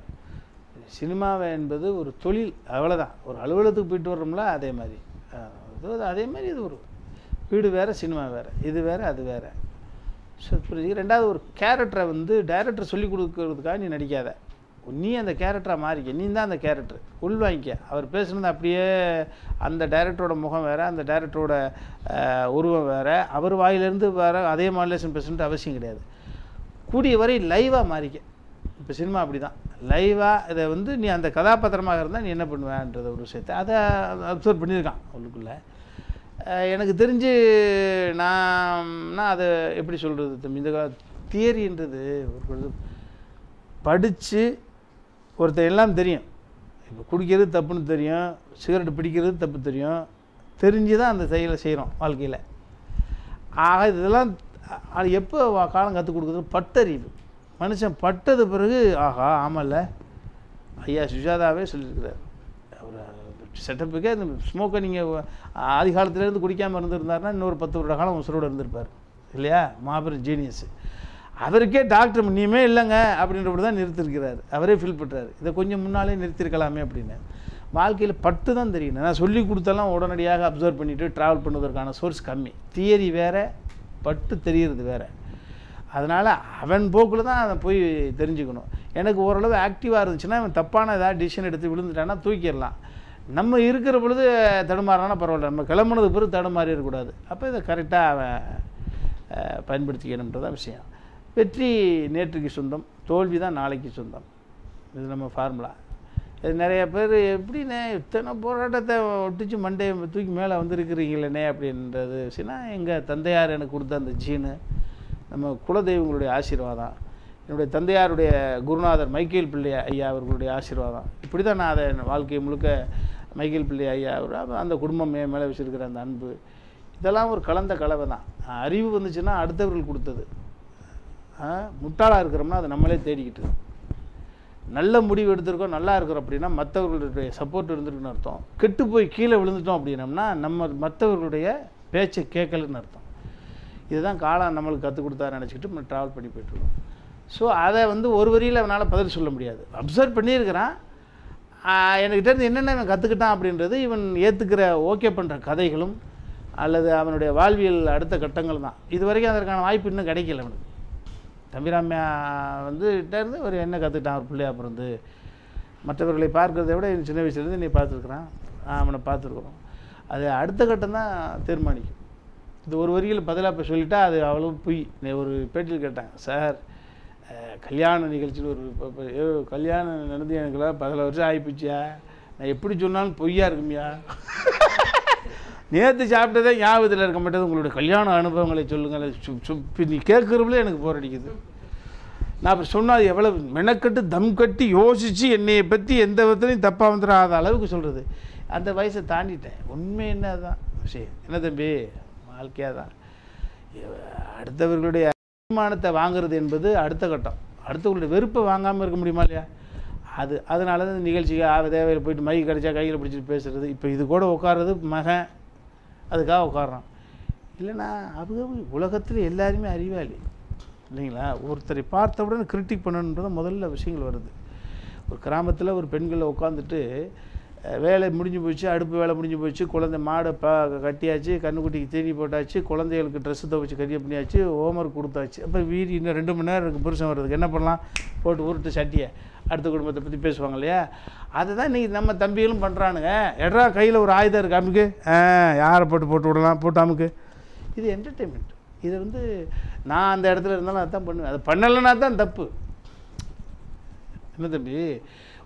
சினிமாவை என்பது ஒரு தொழில் அவ்வளோதான் ஒரு அலுவலகத்துக்கு போயிட்டு வர்றோம்ல அதே மாதிரி அஹ், இது அதே மாதிரி இது ஒரு வீடு வேறு சினிமா வேறு இது வேறு அது வேறு ஸோ புரியுது ரெண்டாவது ஒரு கேரக்டரை வந்து டைரக்டர் சொல்லி கொடுக்கறதுக்காக நீ நடிக்காத நீ அந்த கேரக்டராக மாறிக்க நீ தான் அந்த கேரக்டர் உள்வாங்கிக்க அவர் பேசுனது அப்படியே அந்த டைரக்டரோட முகம் வேறு அந்த டைரக்டரோட உருவம் வேறு அவர் வாயிலிருந்து வேறு அதே மாடுலேஷன் பேசணுன்ட்டு அவசியம் கிடையாது கூடிய வரை லைவாக மாறிக்க இப்போ சினிமா அப்படி தான் லைவாக இதை வந்து நீ அந்த கதாபாத்திரமாக இருந்தால் நீ என்ன பண்ணுவேன்ற ஒரு விஷயத்தை அதை அப்சர்வ் பண்ணியிருக்கான் அவளுக்குள்ளே அஹ் எனக்கு தெரிஞ்சு நான் நான் அதை எப்படி சொல்கிறது தம்பி இந்த தியரின்றது ஒரு பொழுது படித்து ஒருத்தர் எல்லாம் தெரியும் இப்போ குடிக்கிறது தப்புன்னு தெரியும் சிகரெட் பிடிக்கிறது தப்பு தெரியும் தெரிஞ்சு தான் அந்த செயலை செய்கிறோம் வாழ்க்கையில் ஆக இதெல்லாம் அது எப்போ வா- காலம் கற்றுக் கொடுக்குறது பட்டறிவு மனுஷன் பட்டது பிறகு ஆஹா ஆமாம்ல ஐயா சுஜாதாவே சொல்லியிருக்கிறார் அவர் செட்டப்புக்கே இந்த ஸ்மோக்கை நீங்கள் ஆதி காலத்துலேருந்து குடிக்காமல் இருந்திருந்தாருன்னா இன்னொரு பத்து வருட காலம் உசுரோடு இருந்திருப்பார் இல்லையா மாபெரும் ஜீனியஸ் அவருக்கே டாக்டர் இனிமே இல்லைங்க அப்படின்றபடி தான் நிறுத்திருக்கிறார் அவரே ஃபீல் பண்ணுறாரு இதை கொஞ்சம் முன்னாலே நிறுத்திருக்கலாமே அப்படின்னு வாழ்க்கையில் பட்டு தான் தெரியும் நான் சொல்லி கொடுத்தெல்லாம் உடனடியாக அப்சர்வ் பண்ணிவிட்டு ட்ராவல் பண்ணுவதற்கான சோர்ஸ் கம்மி தியரி வேறு பட்டு தெரியறது வேறு அதனால் அவன் போக்கில் தான் அதை போய் தெரிஞ்சுக்கணும் எனக்கு ஓரளவு ஆக்டிவாக இருந்துச்சுன்னா அவன் தப்பான ஏதாவது டிசிஷன் எடுத்து விழுந்துட்டான்னா தூக்கிடலாம் நம்ம இருக்கிற பொழுது தடுமாறானா பரவாயில்ல நம்ம கிளம்புனது பிறகு தடுமாறி இருக்கக்கூடாது அப்போ இதை கரெக்டாக அவன் அஹ், பயன்படுத்திக்கணுன்றதான் விஷயம் வெற்றி நேற்றுக்கு சொந்தம் தோல்வி தான் நாளைக்கு சொந்தம் இது நம்ம ஃபார்முலா இது நிறைய பேர் எப்படிண்ணே இத்தனை போராட்டத்தை ஒட்டிச்சு மண்டையை தூக்கி மேலே வந்திருக்கிறீங்களேண்ணே அப்படின்றது விஷயம்னா எங்கள் தந்தையார் எனக்கு கொடுத்த அந்த ஜீனு நம்ம குலதெய்வங்களுடைய ஆசீர்வாதம் என்னுடைய தந்தையாருடைய குருநாதர் மைக்கேல் பிள்ளை ஐயா அவர்களுடைய ஆசீர்வாதம் இப்படி தான் நான் அதை என் வாழ்க்கை முழுக்க மைக்கேல் பிள்ளை ஐயா அவர் அப்ப அந்த குடும்பம் என் மேலே வச்சுருக்கிற அந்த அன்பு இதெல்லாம் ஒரு கலந்த கலவை தான் அறிவு வந்துச்சுன்னா அடுத்தவர்கள் கொடுத்தது முட்டாளாக இருக்கிறோம்னா அதை நம்மளே தேடிக்கிட்டு நல்ல முடிவு எடுத்திருக்கோம் நல்லா இருக்கிறோம் அப்படின்னா மற்றவர்களுடைய சப்போர்ட் இருந்திருக்குன்னு அர்த்தம் கெட்டு போய் கீழே விழுந்துட்டோம் அப்படின்னம்னா நம்ம மற்றவர்களுடைய பேச்சை கேட்கலன்னு அர்த்தம் இதுதான் காலம் நம்மளுக்கு கற்றுக் கொடுத்தாரு நினச்சிக்கிட்டு நம்ம ட்ராவல் பண்ணி போயிட்டுருக்கோம் ஸோ அதை வந்து ஒரு வரியில் அவனால் பதில் சொல்ல முடியாது அப்சர்வ் பண்ணியிருக்கிறான் ஆஹ் என்கிட்ட இருந்து என்னென்ன இவன் கற்றுக்கிட்டான் அப்படின்றது இவன் ஏற்றுக்கிற ஓகே பண்ணுற கதைகளும் அல்லது அவனுடைய வாழ்வியல் அடுத்த கட்டங்கள் தான் இது வரைக்கும் அதற்கான வாய்ப்பு இன்னும் கிடைக்கல அவனுக்கு தம்பிராமையா வந்து கிட்ட இருந்து ஒரு என்ன கற்றுக்கிட்டான் ஒரு பிள்ளையா பிறந்து மற்றவர்களை பார்க்கறதை விட இவன் சின்ன வயசுலேருந்து நீ பார்த்துருக்குறான் அவனை பார்த்துருக்குறோம் அது அடுத்த கட்டம் தான் தீர்மானிக்கும் இது ஒரு வரியில் பதிலாக இப்போ சொல்லிட்டா அது அவ்வளோ பொய் நான் ஒரு பேட்டியில் கேட்டாங்க சார் அஹ், கல்யாண நிகழ்ச்சியில் ஒரு இப்ப- இப்ப, ஐயோ கல்யாணம் நடந்து எனக்குலாம் பதில வருஷம் ஆகிப்போச்சியா நான் எப்படி சொன்னாலும் பொய்யா இருக்குமியா நேற்று சாப்பிட்டதே ஞாபகத்தில் இருக்க மாட்டேது உங்களுடைய கல்யாண அனுபவங்களை சொல்லுங்கள் சு- சு- இப்ப நீ கேட்குறதுல எனக்கு போர் அடிக்குது நான் இப்போ சொன்னால் எவ்வளவு மெனக்கட்டு தம் கட்டி யோசித்து என்னையை பற்றி எந்த விதத்துலையும் தப்பாக வந்துடாத அளவுக்கு சொல்கிறது அந்த வயசை தாண்டிட்டேன் உண்மை என்ன தான் விஷயம் என்ன தம்பி வாழ்க்கையாக தான் அடுத்தவர்களுடைய அபிமானத்தை வாங்குறது என்பது அடுத்த கட்டம் அடுத்தவர்களுடைய வெறுப்பை வாங்காமல் இருக்க முடியுமா இல்லையா அது அதனால தான் இந்த நிகழ்ச்சிக்கு ஆ தேவையில் போயிட்டு மைக் கிடைச்சா கையில் பிடிச்சிட்டு பேசுறது இப்போ இது கூட உட்கார்றது மகன் அதுக்காக உட்கார்றான் இல்லைன்னா அவங்க உலகத்தில் எல்லாருமே அறிவாளி இல்லைங்களா ஒருத்தரை பார்த்தவுடன் கிரிட்டிக் பண்ணணுன்றது முதல்ல விஷயங்கள் வருது ஒரு கிராமத்தில் ஒரு பெண்களை உட்காந்துட்டு அஹ், வேலை முடிஞ்சு போச்சு அடுப்பு வேலை முடிஞ்சு போச்சு குழந்தை மாடை ப கட்டியாச்சு கண்ணுக்குட்டிக்கு தீனி போட்டாச்சு குழந்தைகளுக்கு ட்ரெஸ்ஸு துவைச்சு கரிய பண்ணியாச்சு ஹோம்ஒர்க் கொடுத்தாச்சு அப்போ வீடு இன்னும் ரெண்டு மணி நேரம் இருக்குது புருஷன் வர்றதுக்கு என்ன பண்ணலாம் போட்டு உருட்டு சட்டியை அடுத்த குடும்பத்தை பற்றி பேசுவாங்க இல்லையா அதுதான் இன்றைக்கி நம்ம தம்பிகளும் பண்ணுறானுங்க எட்ரா கையில் ஒரு ஆயுதம் இருக்கு அமுக்கு ஆ யாரை போட்டு போட்டு விடலாம் போட்டு அமுக்கு இது என்டர்டெயின்மெண்ட் இது வந்து நான் அந்த இடத்துல இருந்தாலும் அதான் பண்ணுவேன் அது பண்ணலைன்னா தான் தப்பு என்ன தம்பி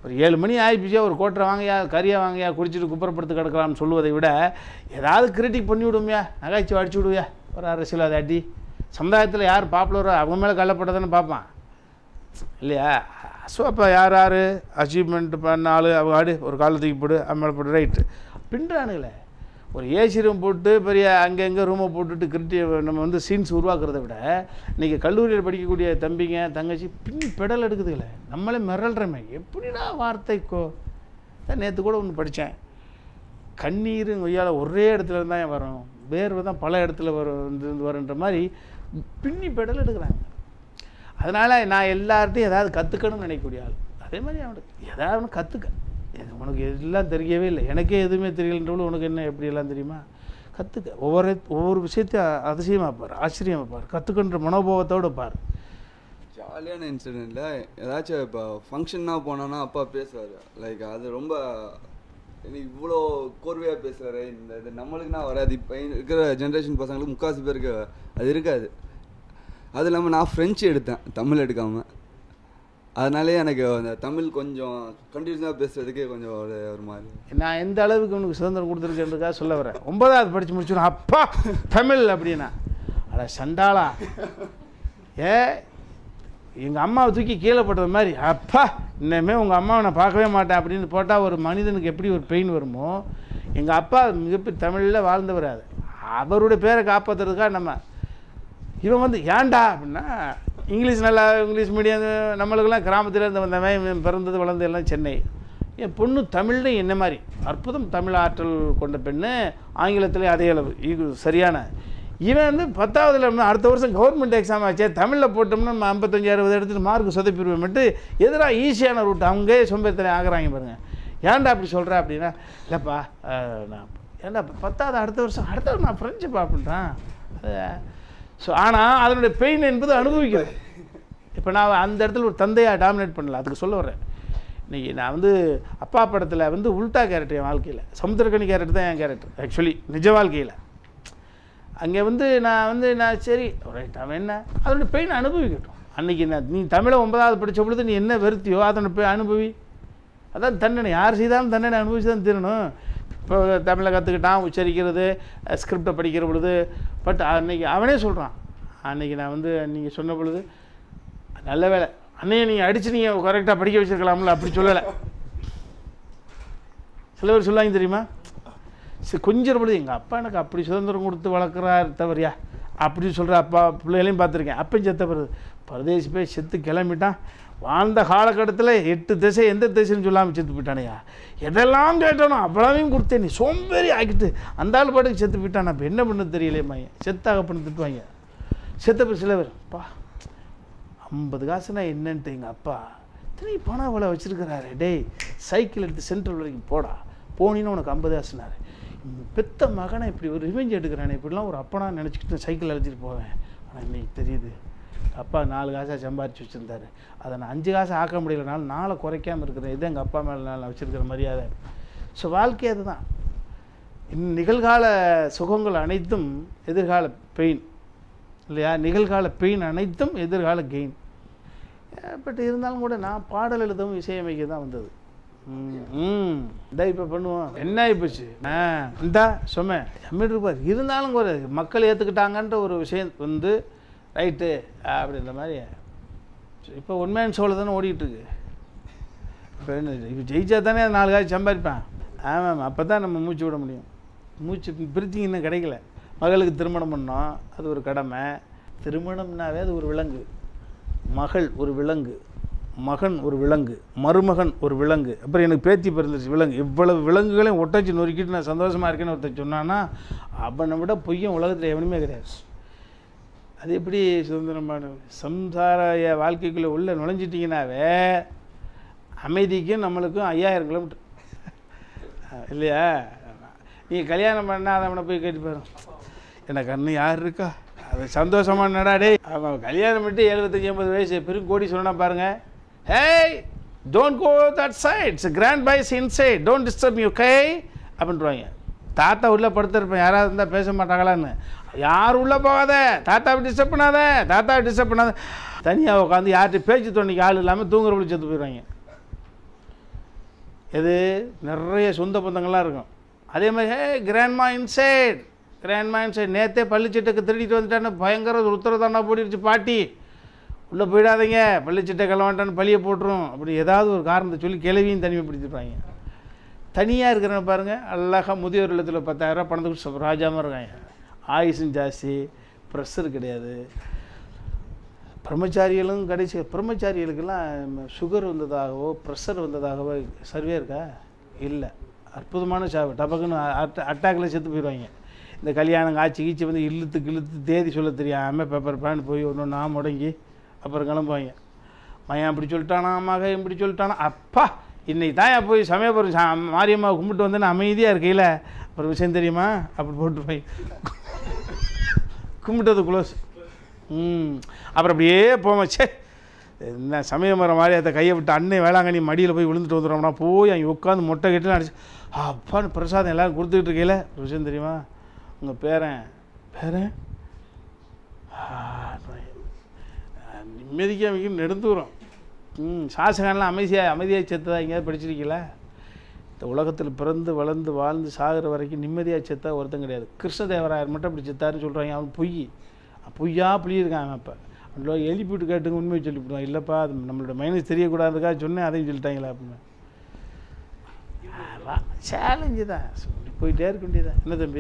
ஒரு ஏழு மணி ஆயிப்பிச்சா ஒரு கோட்டரை வாங்கயா கறியை வாங்கயா குடிச்சிட்டு குப்புறப்படுத்து கிடக்கலாம்னு சொல்லுவதை விட ஏதாவது கிரிட்டிக் பண்ணி விடுமையா நகைச்சுவை அடிச்சு விடுவியா ஒரு அரசியல் அடி சமுதாயத்தில் யார் பாப்புலரோ அவங்க மேலே கள்ளப்பட்டதானே பார்ப்பான் இல்லையா ஸோ அப்போ யார் யார் அச்சீவ்மெண்ட் பண்ண ஆள் அவங்க ஆடு ஒரு காலை தூக்கி போடு அம்மளை போட்டு ரைட்டு பின்றானுங்களே ஒரு ஏசி ரூம் போட்டு பெரிய அங்கங்கே ரூமை போட்டுட்டு கிரிட்டி நம்ம வந்து சீன்ஸ் உருவாக்குறத விட இன்றைக்கி கல்லூரியில் படிக்கக்கூடிய தம்பிங்க தங்கச்சி பின் பெடல் எடுக்குதுங்களே நம்மளே மிரள்றமே எப்படிடா வார்த்தை கோ நேற்று கூட ஒன்று படித்தேன் கண்ணீர் கொய்யால ஒரே இடத்துல தான் வரும் வேர்வை தான் பல இடத்துல வரும் இருந்து வருன்ற மாதிரி பின்னி பெடல் எடுக்கிறாங்க அதனால் நான் எல்லார்ட்டையும் ஏதாவது கற்றுக்கணும்னு நினைக்கக்கூடிய ஆள் அதே மாதிரி அவனுக்கு ஏதாவது ஒன்று கற்றுக்க இது உனக்கு எல்லாம் தெரியவே இல்லை எனக்கே எதுவுமே தெரியலன்றவளும் உனக்கு என்ன எப்படி எல்லாம் தெரியுமா கற்றுக்க ஒவ்வொரு ஒவ்வொரு விஷயத்தையும் அதிசயமாக பார் ஆச்சரியமாக பார் கற்றுக்கன்ற மனோபாவத்தோடு பார் ஜாலியான இன்சிடெண்ட்டில் ஏதாச்சும் இப்போ ஃபங்க்ஷன்னா போனோன்னா அப்பா பேசுவார் லைக் அது ரொம்ப எனக்கு இவ்வளோ கோர்வையாக பேசுவார் இந்த இது நம்மளுக்குனா வராது இப்போ இருக்கிற ஜென்ரேஷன் பசங்களுக்கு முக்காசி பேருக்கு அது இருக்காது அது இல்லாமல் நான் ஃப்ரெஞ்சு எடுத்தேன் தமிழ் எடுக்காமல் அதனாலே எனக்கு அந்த தமிழ் கொஞ்சம் கண்டினியூஸாக பேசுறதுக்கே கொஞ்சம் ஒரு ஒரு மாதிரி நான் எந்த அளவுக்கு உனக்கு சுதந்திரம் கொடுத்துருக்கேன்றதுக்காக சொல்ல வரேன் ஒன்பதாவது படித்து முடிச்சிடும் அப்பா தமிழ் அப்படின்னா அட சண்டாளா ஏ எங்கள் அம்மாவை தூக்கி கீழே போட்டது மாதிரி அப்பா இன்னமே உங்கள் அம்மாவை நான் பார்க்கவே மாட்டேன் அப்படின்னு போட்டால் ஒரு மனிதனுக்கு எப்படி ஒரு பெயின் வருமோ எங்கள் அப்பா மிகப்பெரிய தமிழில் வாழ்ந்து வராது அவருடைய பேரை காப்பாற்றுறதுக்காக நம்ம இவன் வந்து ஏன்டா அப்படின்னா இங்கிலீஷ் நல்லா இங்கிலீஷ் மீடியம் நம்மளுக்கெல்லாம் கிராமத்துலேருந்து வந்தவன் இவன் பிறந்தது வளர்ந்தது எல்லாம் சென்னை என் பொண்ணு தமிழ்ல என்ன மாதிரி அற்புதம் தமிழ் ஆற்றல் கொண்ட பெண்ணு ஆங்கிலத்திலே அதே அளவு இது சரியான இவன் வந்து பத்தாவதுல இருந்து அடுத்த வருஷம் கவர்மெண்ட் எக்ஸாம் ஆச்சே தமிழில் போட்டோம்னா நம்ம ஐம்பத்தஞ்சு அறுபது எடுத்துட்டு மார்க் சொதப்பிடுவேன் மட்டும் எதிராக ஈஸியான ரூட் அவங்க சோம்பேத்தனை ஆகுறாங்க பாருங்க ஏன்டா அப்படி சொல்கிற அப்படின்னா இல்லைப்பா அஹ், நான் ஏன்டா பத்தாவது அடுத்த வருஷம் அடுத்த வருஷம் நான் ஃப்ரெஞ்சு பார்ப்பேன்றான் ஸோ ஆனால் அதனுடைய பெயின் என்பது அனுபவிக்கிறது இப்போ நான் அந்த இடத்துல ஒரு தந்தையாக டாமினேட் பண்ணல அதுக்கு சொல்ல வரேன் இன்னைக்கு நான் வந்து அப்பா படத்தில் வந்து உல்டா கேரக்டர் என் வாழ்க்கையில் சமுத்திரக்கனி கேரக்டர் தான் என் கேரக்டர் ஆக்சுவலி நிஜ வாழ்க்கையில் அங்கே வந்து நான் வந்து நான் சரி ரைட் அவன் என்ன அதோட பெயின் அனுபவிக்கட்டும் அன்னைக்கு நான் நீ தமிழை ஒன்பதாவது படித்த பொழுது நீ என்ன வெறுத்தியோ அதனை போய் அனுபவி அதான் தண்டனை யார் செய்தாலும் தண்டனை அனுபவிச்சு தான் தீரணும் இப்போ தமிழை கற்றுக்கிட்டான் உச்சரிக்கிறது ஸ்கிரிப்டை படிக்கிற பொழுது பட் அன்னைக்கு அவனே சொல்கிறான் அன்னைக்கு நான் வந்து நீங்கள் சொன்ன பொழுது நல்ல வேலை அன்னையை நீங்கள் அடித்து நீங்கள் கரெக்டாக படிக்க வச்சிருக்கலாம்ல அப்படி சொல்லலை சில பேர் சொல்லுவாங்க தெரியுமா சரி கொஞ்சம் பொழுது எங்கள் அப்பா எனக்கு அப்படி சுதந்திரம் கொடுத்து வளர்க்குறாரு தவறியா அப்படி சொல்கிற அப்பா பிள்ளைகளையும் பார்த்துருக்கேன் அப்பயும் செத்த பிறகு பரதேசி போய் செத்து கிளம்பிட்டான் வாழ்ந்த காலகட்டத்தில் எட்டு திசை எந்த திசைன்னு சொல்லாமல் செத்து போயிட்டானையா எதெல்லாம் கேட்டானோ அவ்வளவையும் கொடுத்தேன் நீ சோம்பேறி ஆக்கிட்டு அந்த ஆள் பாட்டுக்கு செத்து போயிட்டான் அப்போ என்ன பண்ண தெரியலையம்மா செத்தாக பண்ணி திட்டுவாங்க செத்த பேர் சில பேர் பா ஐம்பது காசுனா என்னன்ட்டு எங்கள் அப்பா இத்தனை பணம் இவ்வளோ வச்சுருக்கிறாரு டேய் சைக்கிள் எடுத்து சென்ட்ரல் வரைக்கும் போடா போனீன்னு உனக்கு ஐம்பது காசுனாரு பெத்த மகனை இப்படி ஒரு ரிவெஞ்ச் எடுக்கிறானே இப்படிலாம் ஒரு அப்பனா நினச்சிக்கிட்டு சைக்கிள் அழைச்சிட்டு போவேன் ஆனால் இன்னைக்கு தெரியுது அப்பா நாலு காசாக சம்பாரிச்சு வச்சுருந்தாரு அதை நான் அஞ்சு காசு ஆக்க முடியலனாலும் நாளை குறைக்காமல் இருக்கிறேன் இது எங்கள் அப்பா மேலே நான் வச்சுருக்கிற மரியாதை ஸோ வாழ்க்கை அதுதான் இன் நிகழ்கால சுகங்கள் அனைத்தும் எதிர்கால பெயின் இல்லையா நிகழ்கால பெயின் அனைத்தும் எதிர்கால கெயின் பட் இருந்தாலும் கூட நான் பாடல் எழுதவும் இசையமைக்க தான் வந்தது ம், ம் இந்த இப்போ பண்ணுவோம் என்ன ஆகிப்போச்சு ஆ இந்தா சொன்னேன் எம்மிட்டு இருப்பார் இருந்தாலும் ஒரு மக்கள் ஏற்றுக்கிட்டாங்கன்ற ஒரு விஷயம் வந்து ரைட்டு அப்படின்ற மாதிரி இப்போ உண்மையான சோழ தானே ஓடிட்டு இருக்கு இப்போ என்ன இப்போ ஜெயிச்சா தானே நாலு காசு சம்பாதிப்பேன் ஆமாம் அப்போ தான் நம்ம மூச்சு விட முடியும் மூச்சு பிரித்திங் இன்னும் கிடைக்கல மகளுக்கு திருமணம் பண்ணோம் அது ஒரு கடமை திருமணம்னாவே அது ஒரு விலங்கு மகள் ஒரு விலங்கு மகன் ஒரு விலங்கு மருமகன் ஒரு விலங்கு அப்புறம் எனக்கு பேத்தி பிறந்துச்சு விலங்கு இவ்வளவு விலங்குகளையும் ஒட்டச்சு நொறுக்கிட்டு நான் சந்தோஷமாக இருக்கேன்னு ஒருத்தன் சொன்னான்னா அவனை விட பொய்யும் உலகத்தில் எவனுமே கிடையாது அது எப்படி சுதந்திரமான சம்சார வாழ்க்கைக்குள்ளே உள்ளே நுழைஞ்சிட்டிங்கனாவே அமைதிக்கும் நம்மளுக்கும் ஐயாயிரம் கிலோமீட்டர் இல்லையா நீங்கள் கல்யாணம் பண்ணாதவனை போய் கேட்டு பாரு எனக்கு அண்ணன் யார் இருக்கா அது சந்தோஷமா நடா டேய் அவன் கல்யாணம் பண்ணிட்டு எழுபத்தஞ்சி ஐம்பது வயசு பெரும் கோடி சொன்னா பாருங்க hey don't go that side it's grand boys inside don't disturb you கை அப்படின்றாங்க தாத்தா உள்ளே படுத்திருப்பேன் யாராவது இருந்தால் பேச மாட்டாங்களான்னு யார் உள்ளே போகாத தாத்தாவை டிஸ்டர்ப் பண்ணாத தாத்தாவை டிஸ்டர்ப் பண்ணாத தனியாக உட்காந்து யார்கிட்ட பேச்சு துணைக்கு ஆள் இல்லாமல் தூங்குற செத்து போயிடுவாங்க எது நிறைய சொந்த பந்தங்கள்லாம் இருக்கும் அதே மாதிரி hey grandma inside grandma inside நேற்றே பள்ளிச்சட்டை திருடிட்டு வந்துட்டான்னு பயங்கர உத்தரதாண்டா போட்டிருச்சு பாட்டி உள்ளே போயிடாதீங்க பள்ளிச்சட்டை கிளவாண்டான்னு பழிய போட்டுரும் அப்படி ஏதாவது ஒரு காரணத்தை சொல்லி கிளவியும் தனிமைப்படுத்திடுவாங்க தனியாக இருக்கிறவங்க பாருங்கள் அழகாக முதியோர் இல்லத்தில் பத்தாயிரரூபா பணத்துக்கு சு- ராஜாமா இருக்காங்க ஆயுசும் ஜாஸ்தி ப்ரெஷர் கிடையாது பிரம்மச்சாரிகளும் கடைசி பிரம்மச்சாரிகளுக்கெல்லாம் சுகர் வந்ததாகவோ ப்ரெஷர் வந்ததாகவோ சர்வே இருக்கா இல்லை அற்புதமான சாவு டபக்குன்னு அட்ட அட்டாக்கில் செத்து போயிடுவாங்க இந்த கல்யாணம் காய்ச்சி கீச்சி வந்து இழுத்துக்கு இழுத்து தேதி சொல்ல தெரியாமல் பேப்பர் பேன் போய் ஒன்று நான் முடங்கி அப்புறம் கிளம்புவாங்க மையன் இப்படி சொல்லிட்டானா மகன் இப்படி சொல்லிட்டானா அப்பா இன்னைக்கு தான் போய் சமயபுரம் சா மாரியம்மா கும்பிட்டு வந்தேன்னு அமைதியாக இருக்கையில் அப்புறம் விஷயம் தெரியுமா அப்படி போட்டு போய் கும்பிட்டது க்ளோஸ் ம் அப்புறம் அப்படியே போவோம் சே என்ன சமய மரம் மாதிரி அதை கையை விட்டு அன்னை வேளாங்கண்ணி மடியில் போய் விழுந்துட்டு வந்துடுறோம்னா போய் அங்கே உட்காந்து மொட்டை கட்டிலாம் அடிச்சு அப்பான்னு பிரசாதம் எல்லாரும் கொடுத்துக்கிட்டு இருக்கையில ஒரு விஷயம் தெரியுமா உங்கள் பேரன் பேரன் ஆ, நிம்மதிக்கு அவங்க நெடுந்தூரம் ம் சாசகான்லாம் அமைதியாக அமைதியாக செத்ததா எங்கேயாவது படிச்சிருக்கீங்களா இந்த உலகத்தில் பிறந்து வளர்ந்து வாழ்ந்து சாகிற வரைக்கும் நிம்மதியாக செத்தா ஒருத்தன் கிடையாது கிருஷ்ணதேவராயர் மட்டும் அப்படி செத்தாருன்னு சொல்கிறாங்க அவன் பொய் பொய்யா புளியிருக்கான் அவன் இப்போ அவன் எழுப்பிட்டு கேட்டுங்க உண்மையை சொல்லிவிடுவான் இல்லைப்பா அது நம்மளோட மைனஸ் தெரியக்கூடாதுக்காக சொன்னேன் அதையும் சொல்லிட்டாங்களா அப்படின்னு சேலஞ்சு தான் சொல்லி போயிட்டே இருக்க வேண்டியதான் என்ன தம்பி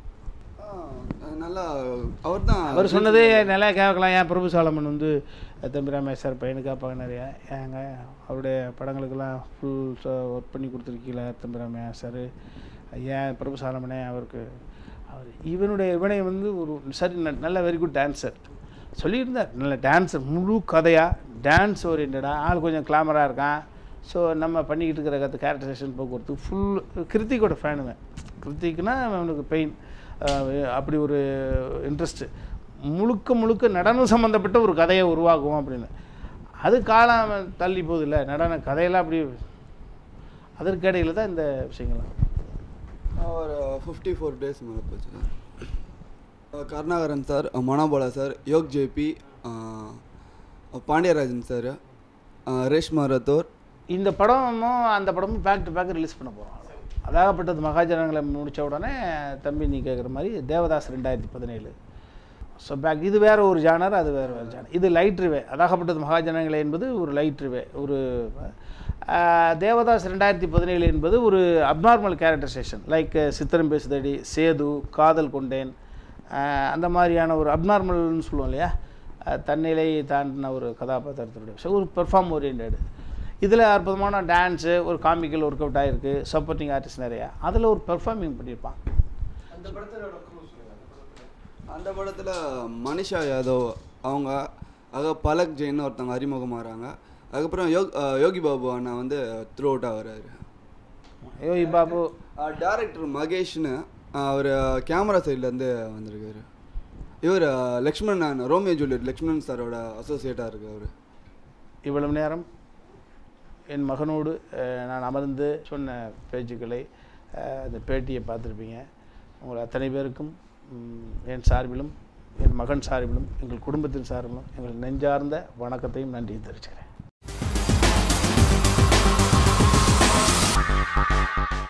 நல்லா அவர் தான் அவர் சொன்னதே நல்லா கேட்கலாம் ஏன் பிரபு சாலமன் வந்து தம்பி ரமேஷ் சார் பையனுக்காக பார்க்க நிறையா ஏங்க அவருடைய படங்களுக்கெல்லாம் ஃபுல் ஒர்க் பண்ணி கொடுத்துருக்கீங்களா தம்பி ரமேஷ் சார் ஏன் பிரபு சாலமனே அவருக்கு அவர் இவனுடைய இவனை வந்து ஒரு சரி ந- நல்ல வெரி குட் டான்ஸர் சொல்லியிருந்தார் நல்ல டான்ஸர் முழு கதையாக டான்ஸ் ஓரியன்டாக ஆள் கொஞ்சம் கிளாமராக இருக்கான் ஸோ நம்ம பண்ணிக்கிட்டு இருக்கிற கற்று கேரக்டரைசேஷன் போக்குவரத்து ஃபுல் கிருத்திக்கோட ஃபேனுங்க கிருத்திக்னா அவனுக்கு பெயின் அப்படி ஒரு இன்ட்ரெஸ்ட்டு முழுக்க முழுக்க நடனம் சம்மந்தப்பட்ட ஒரு கதையை உருவாக்குவோம் அப்படின்னு அது காலம் தள்ளி போகுது இல்லை நடன கதையெல்லாம் அப்படி அதற்கிடையில் தான் இந்த விஷயங்கள்லாம் ஒரு ஃபிஃப்டி ஃபோர் டேஸ் மேலே போச்சு அஹ் கருணாகரன் சார் அஹ் மனோபாலா சார் யோக் ஜேபி அஹ் பாண்டியராஜன் சார் அஹ் ரேஷ்மா ரத்தோர் இந்த படமும் அந்த படமும் பேக் டு பேக் ரிலீஸ் பண்ண போகிறோம் அதாகப்பட்டது மகாஜனங்களை முடித்த உடனே தம்பி நீ கேட்குற மாதிரி தேவதாஸ் ரெண்டாயிரத்தி பதினேழு ஸோ பேக் இது வேறு ஒரு ஜானர் அது வேறு வேறு ஜானர் இது லைட் ரிவே அதாகப்பட்டது மகாஜனங்களை என்பது ஒரு லைட் ரிவே ஒரு ஆஹ், தேவதாஸ் ரெண்டாயிரத்தி பதினேழு என்பது ஒரு அப்நார்மல் கேரக்டரைசேஷன் லைக் சித்திரம் பேசுதடி சேது காதல் கொண்டேன் ஆஹ், அந்த மாதிரியான ஒரு அப்நார்மல்னு சொல்லுவோம் இல்லையா ஆஹ், தன்னிலை தாண்டின ஒரு கதாபாத்திரத்தினுடைய விஷயம் ஒரு பெர்ஃபார்ம் ஓரியன்டட் இதில் அற்புதமான டான்ஸு ஒரு காமிக்கல் ஒர்க் அவுட் ஆகிருக்கு சப்போர்ட்டிங் ஆர்டிஸ்ட் நிறையா அதில் ஒரு பெர்ஃபார்மிங் பண்ணியிருப்பான் அந்த படத்தில் மனிஷா யாதவ் அவங்க ஆக பலக் ஜெயின்னு ஒருத்தவங்க அறிமுகமாகறாங்க அதுக்கப்புறம் யோக் அஹ் யோகி பாபு அண்ணா வந்து த்ரூ அவுட் ஆகுறாரு யோகி பாபு டேரக்டர் மகேஷ்னு அவர் கேமரா சைட்லேருந்து வந்திருக்காரு இவர் லக்ஷ்மணன் ரோமியோ ஜூலியட் லக்ஷ்மணன் சாரோட அசோசியேட்டாக இருக்கு அவர் இவ்வளவு நேரம் என் மகனோடு அஹ், நான் அமர்ந்து சொன்ன பேச்சுக்களை அஹ், அந்த பேட்டியை பார்த்துருப்பீங்க உங்கள் அத்தனை பேருக்கும் ம், என் சார்பிலும் என் மகன் சார்பிலும் எங்கள் குடும்பத்தின் சார்பிலும் எங்கள் நெஞ்சார்ந்த வணக்கத்தையும் நன்றியும் தெரிவிச்சுக்கிறேன்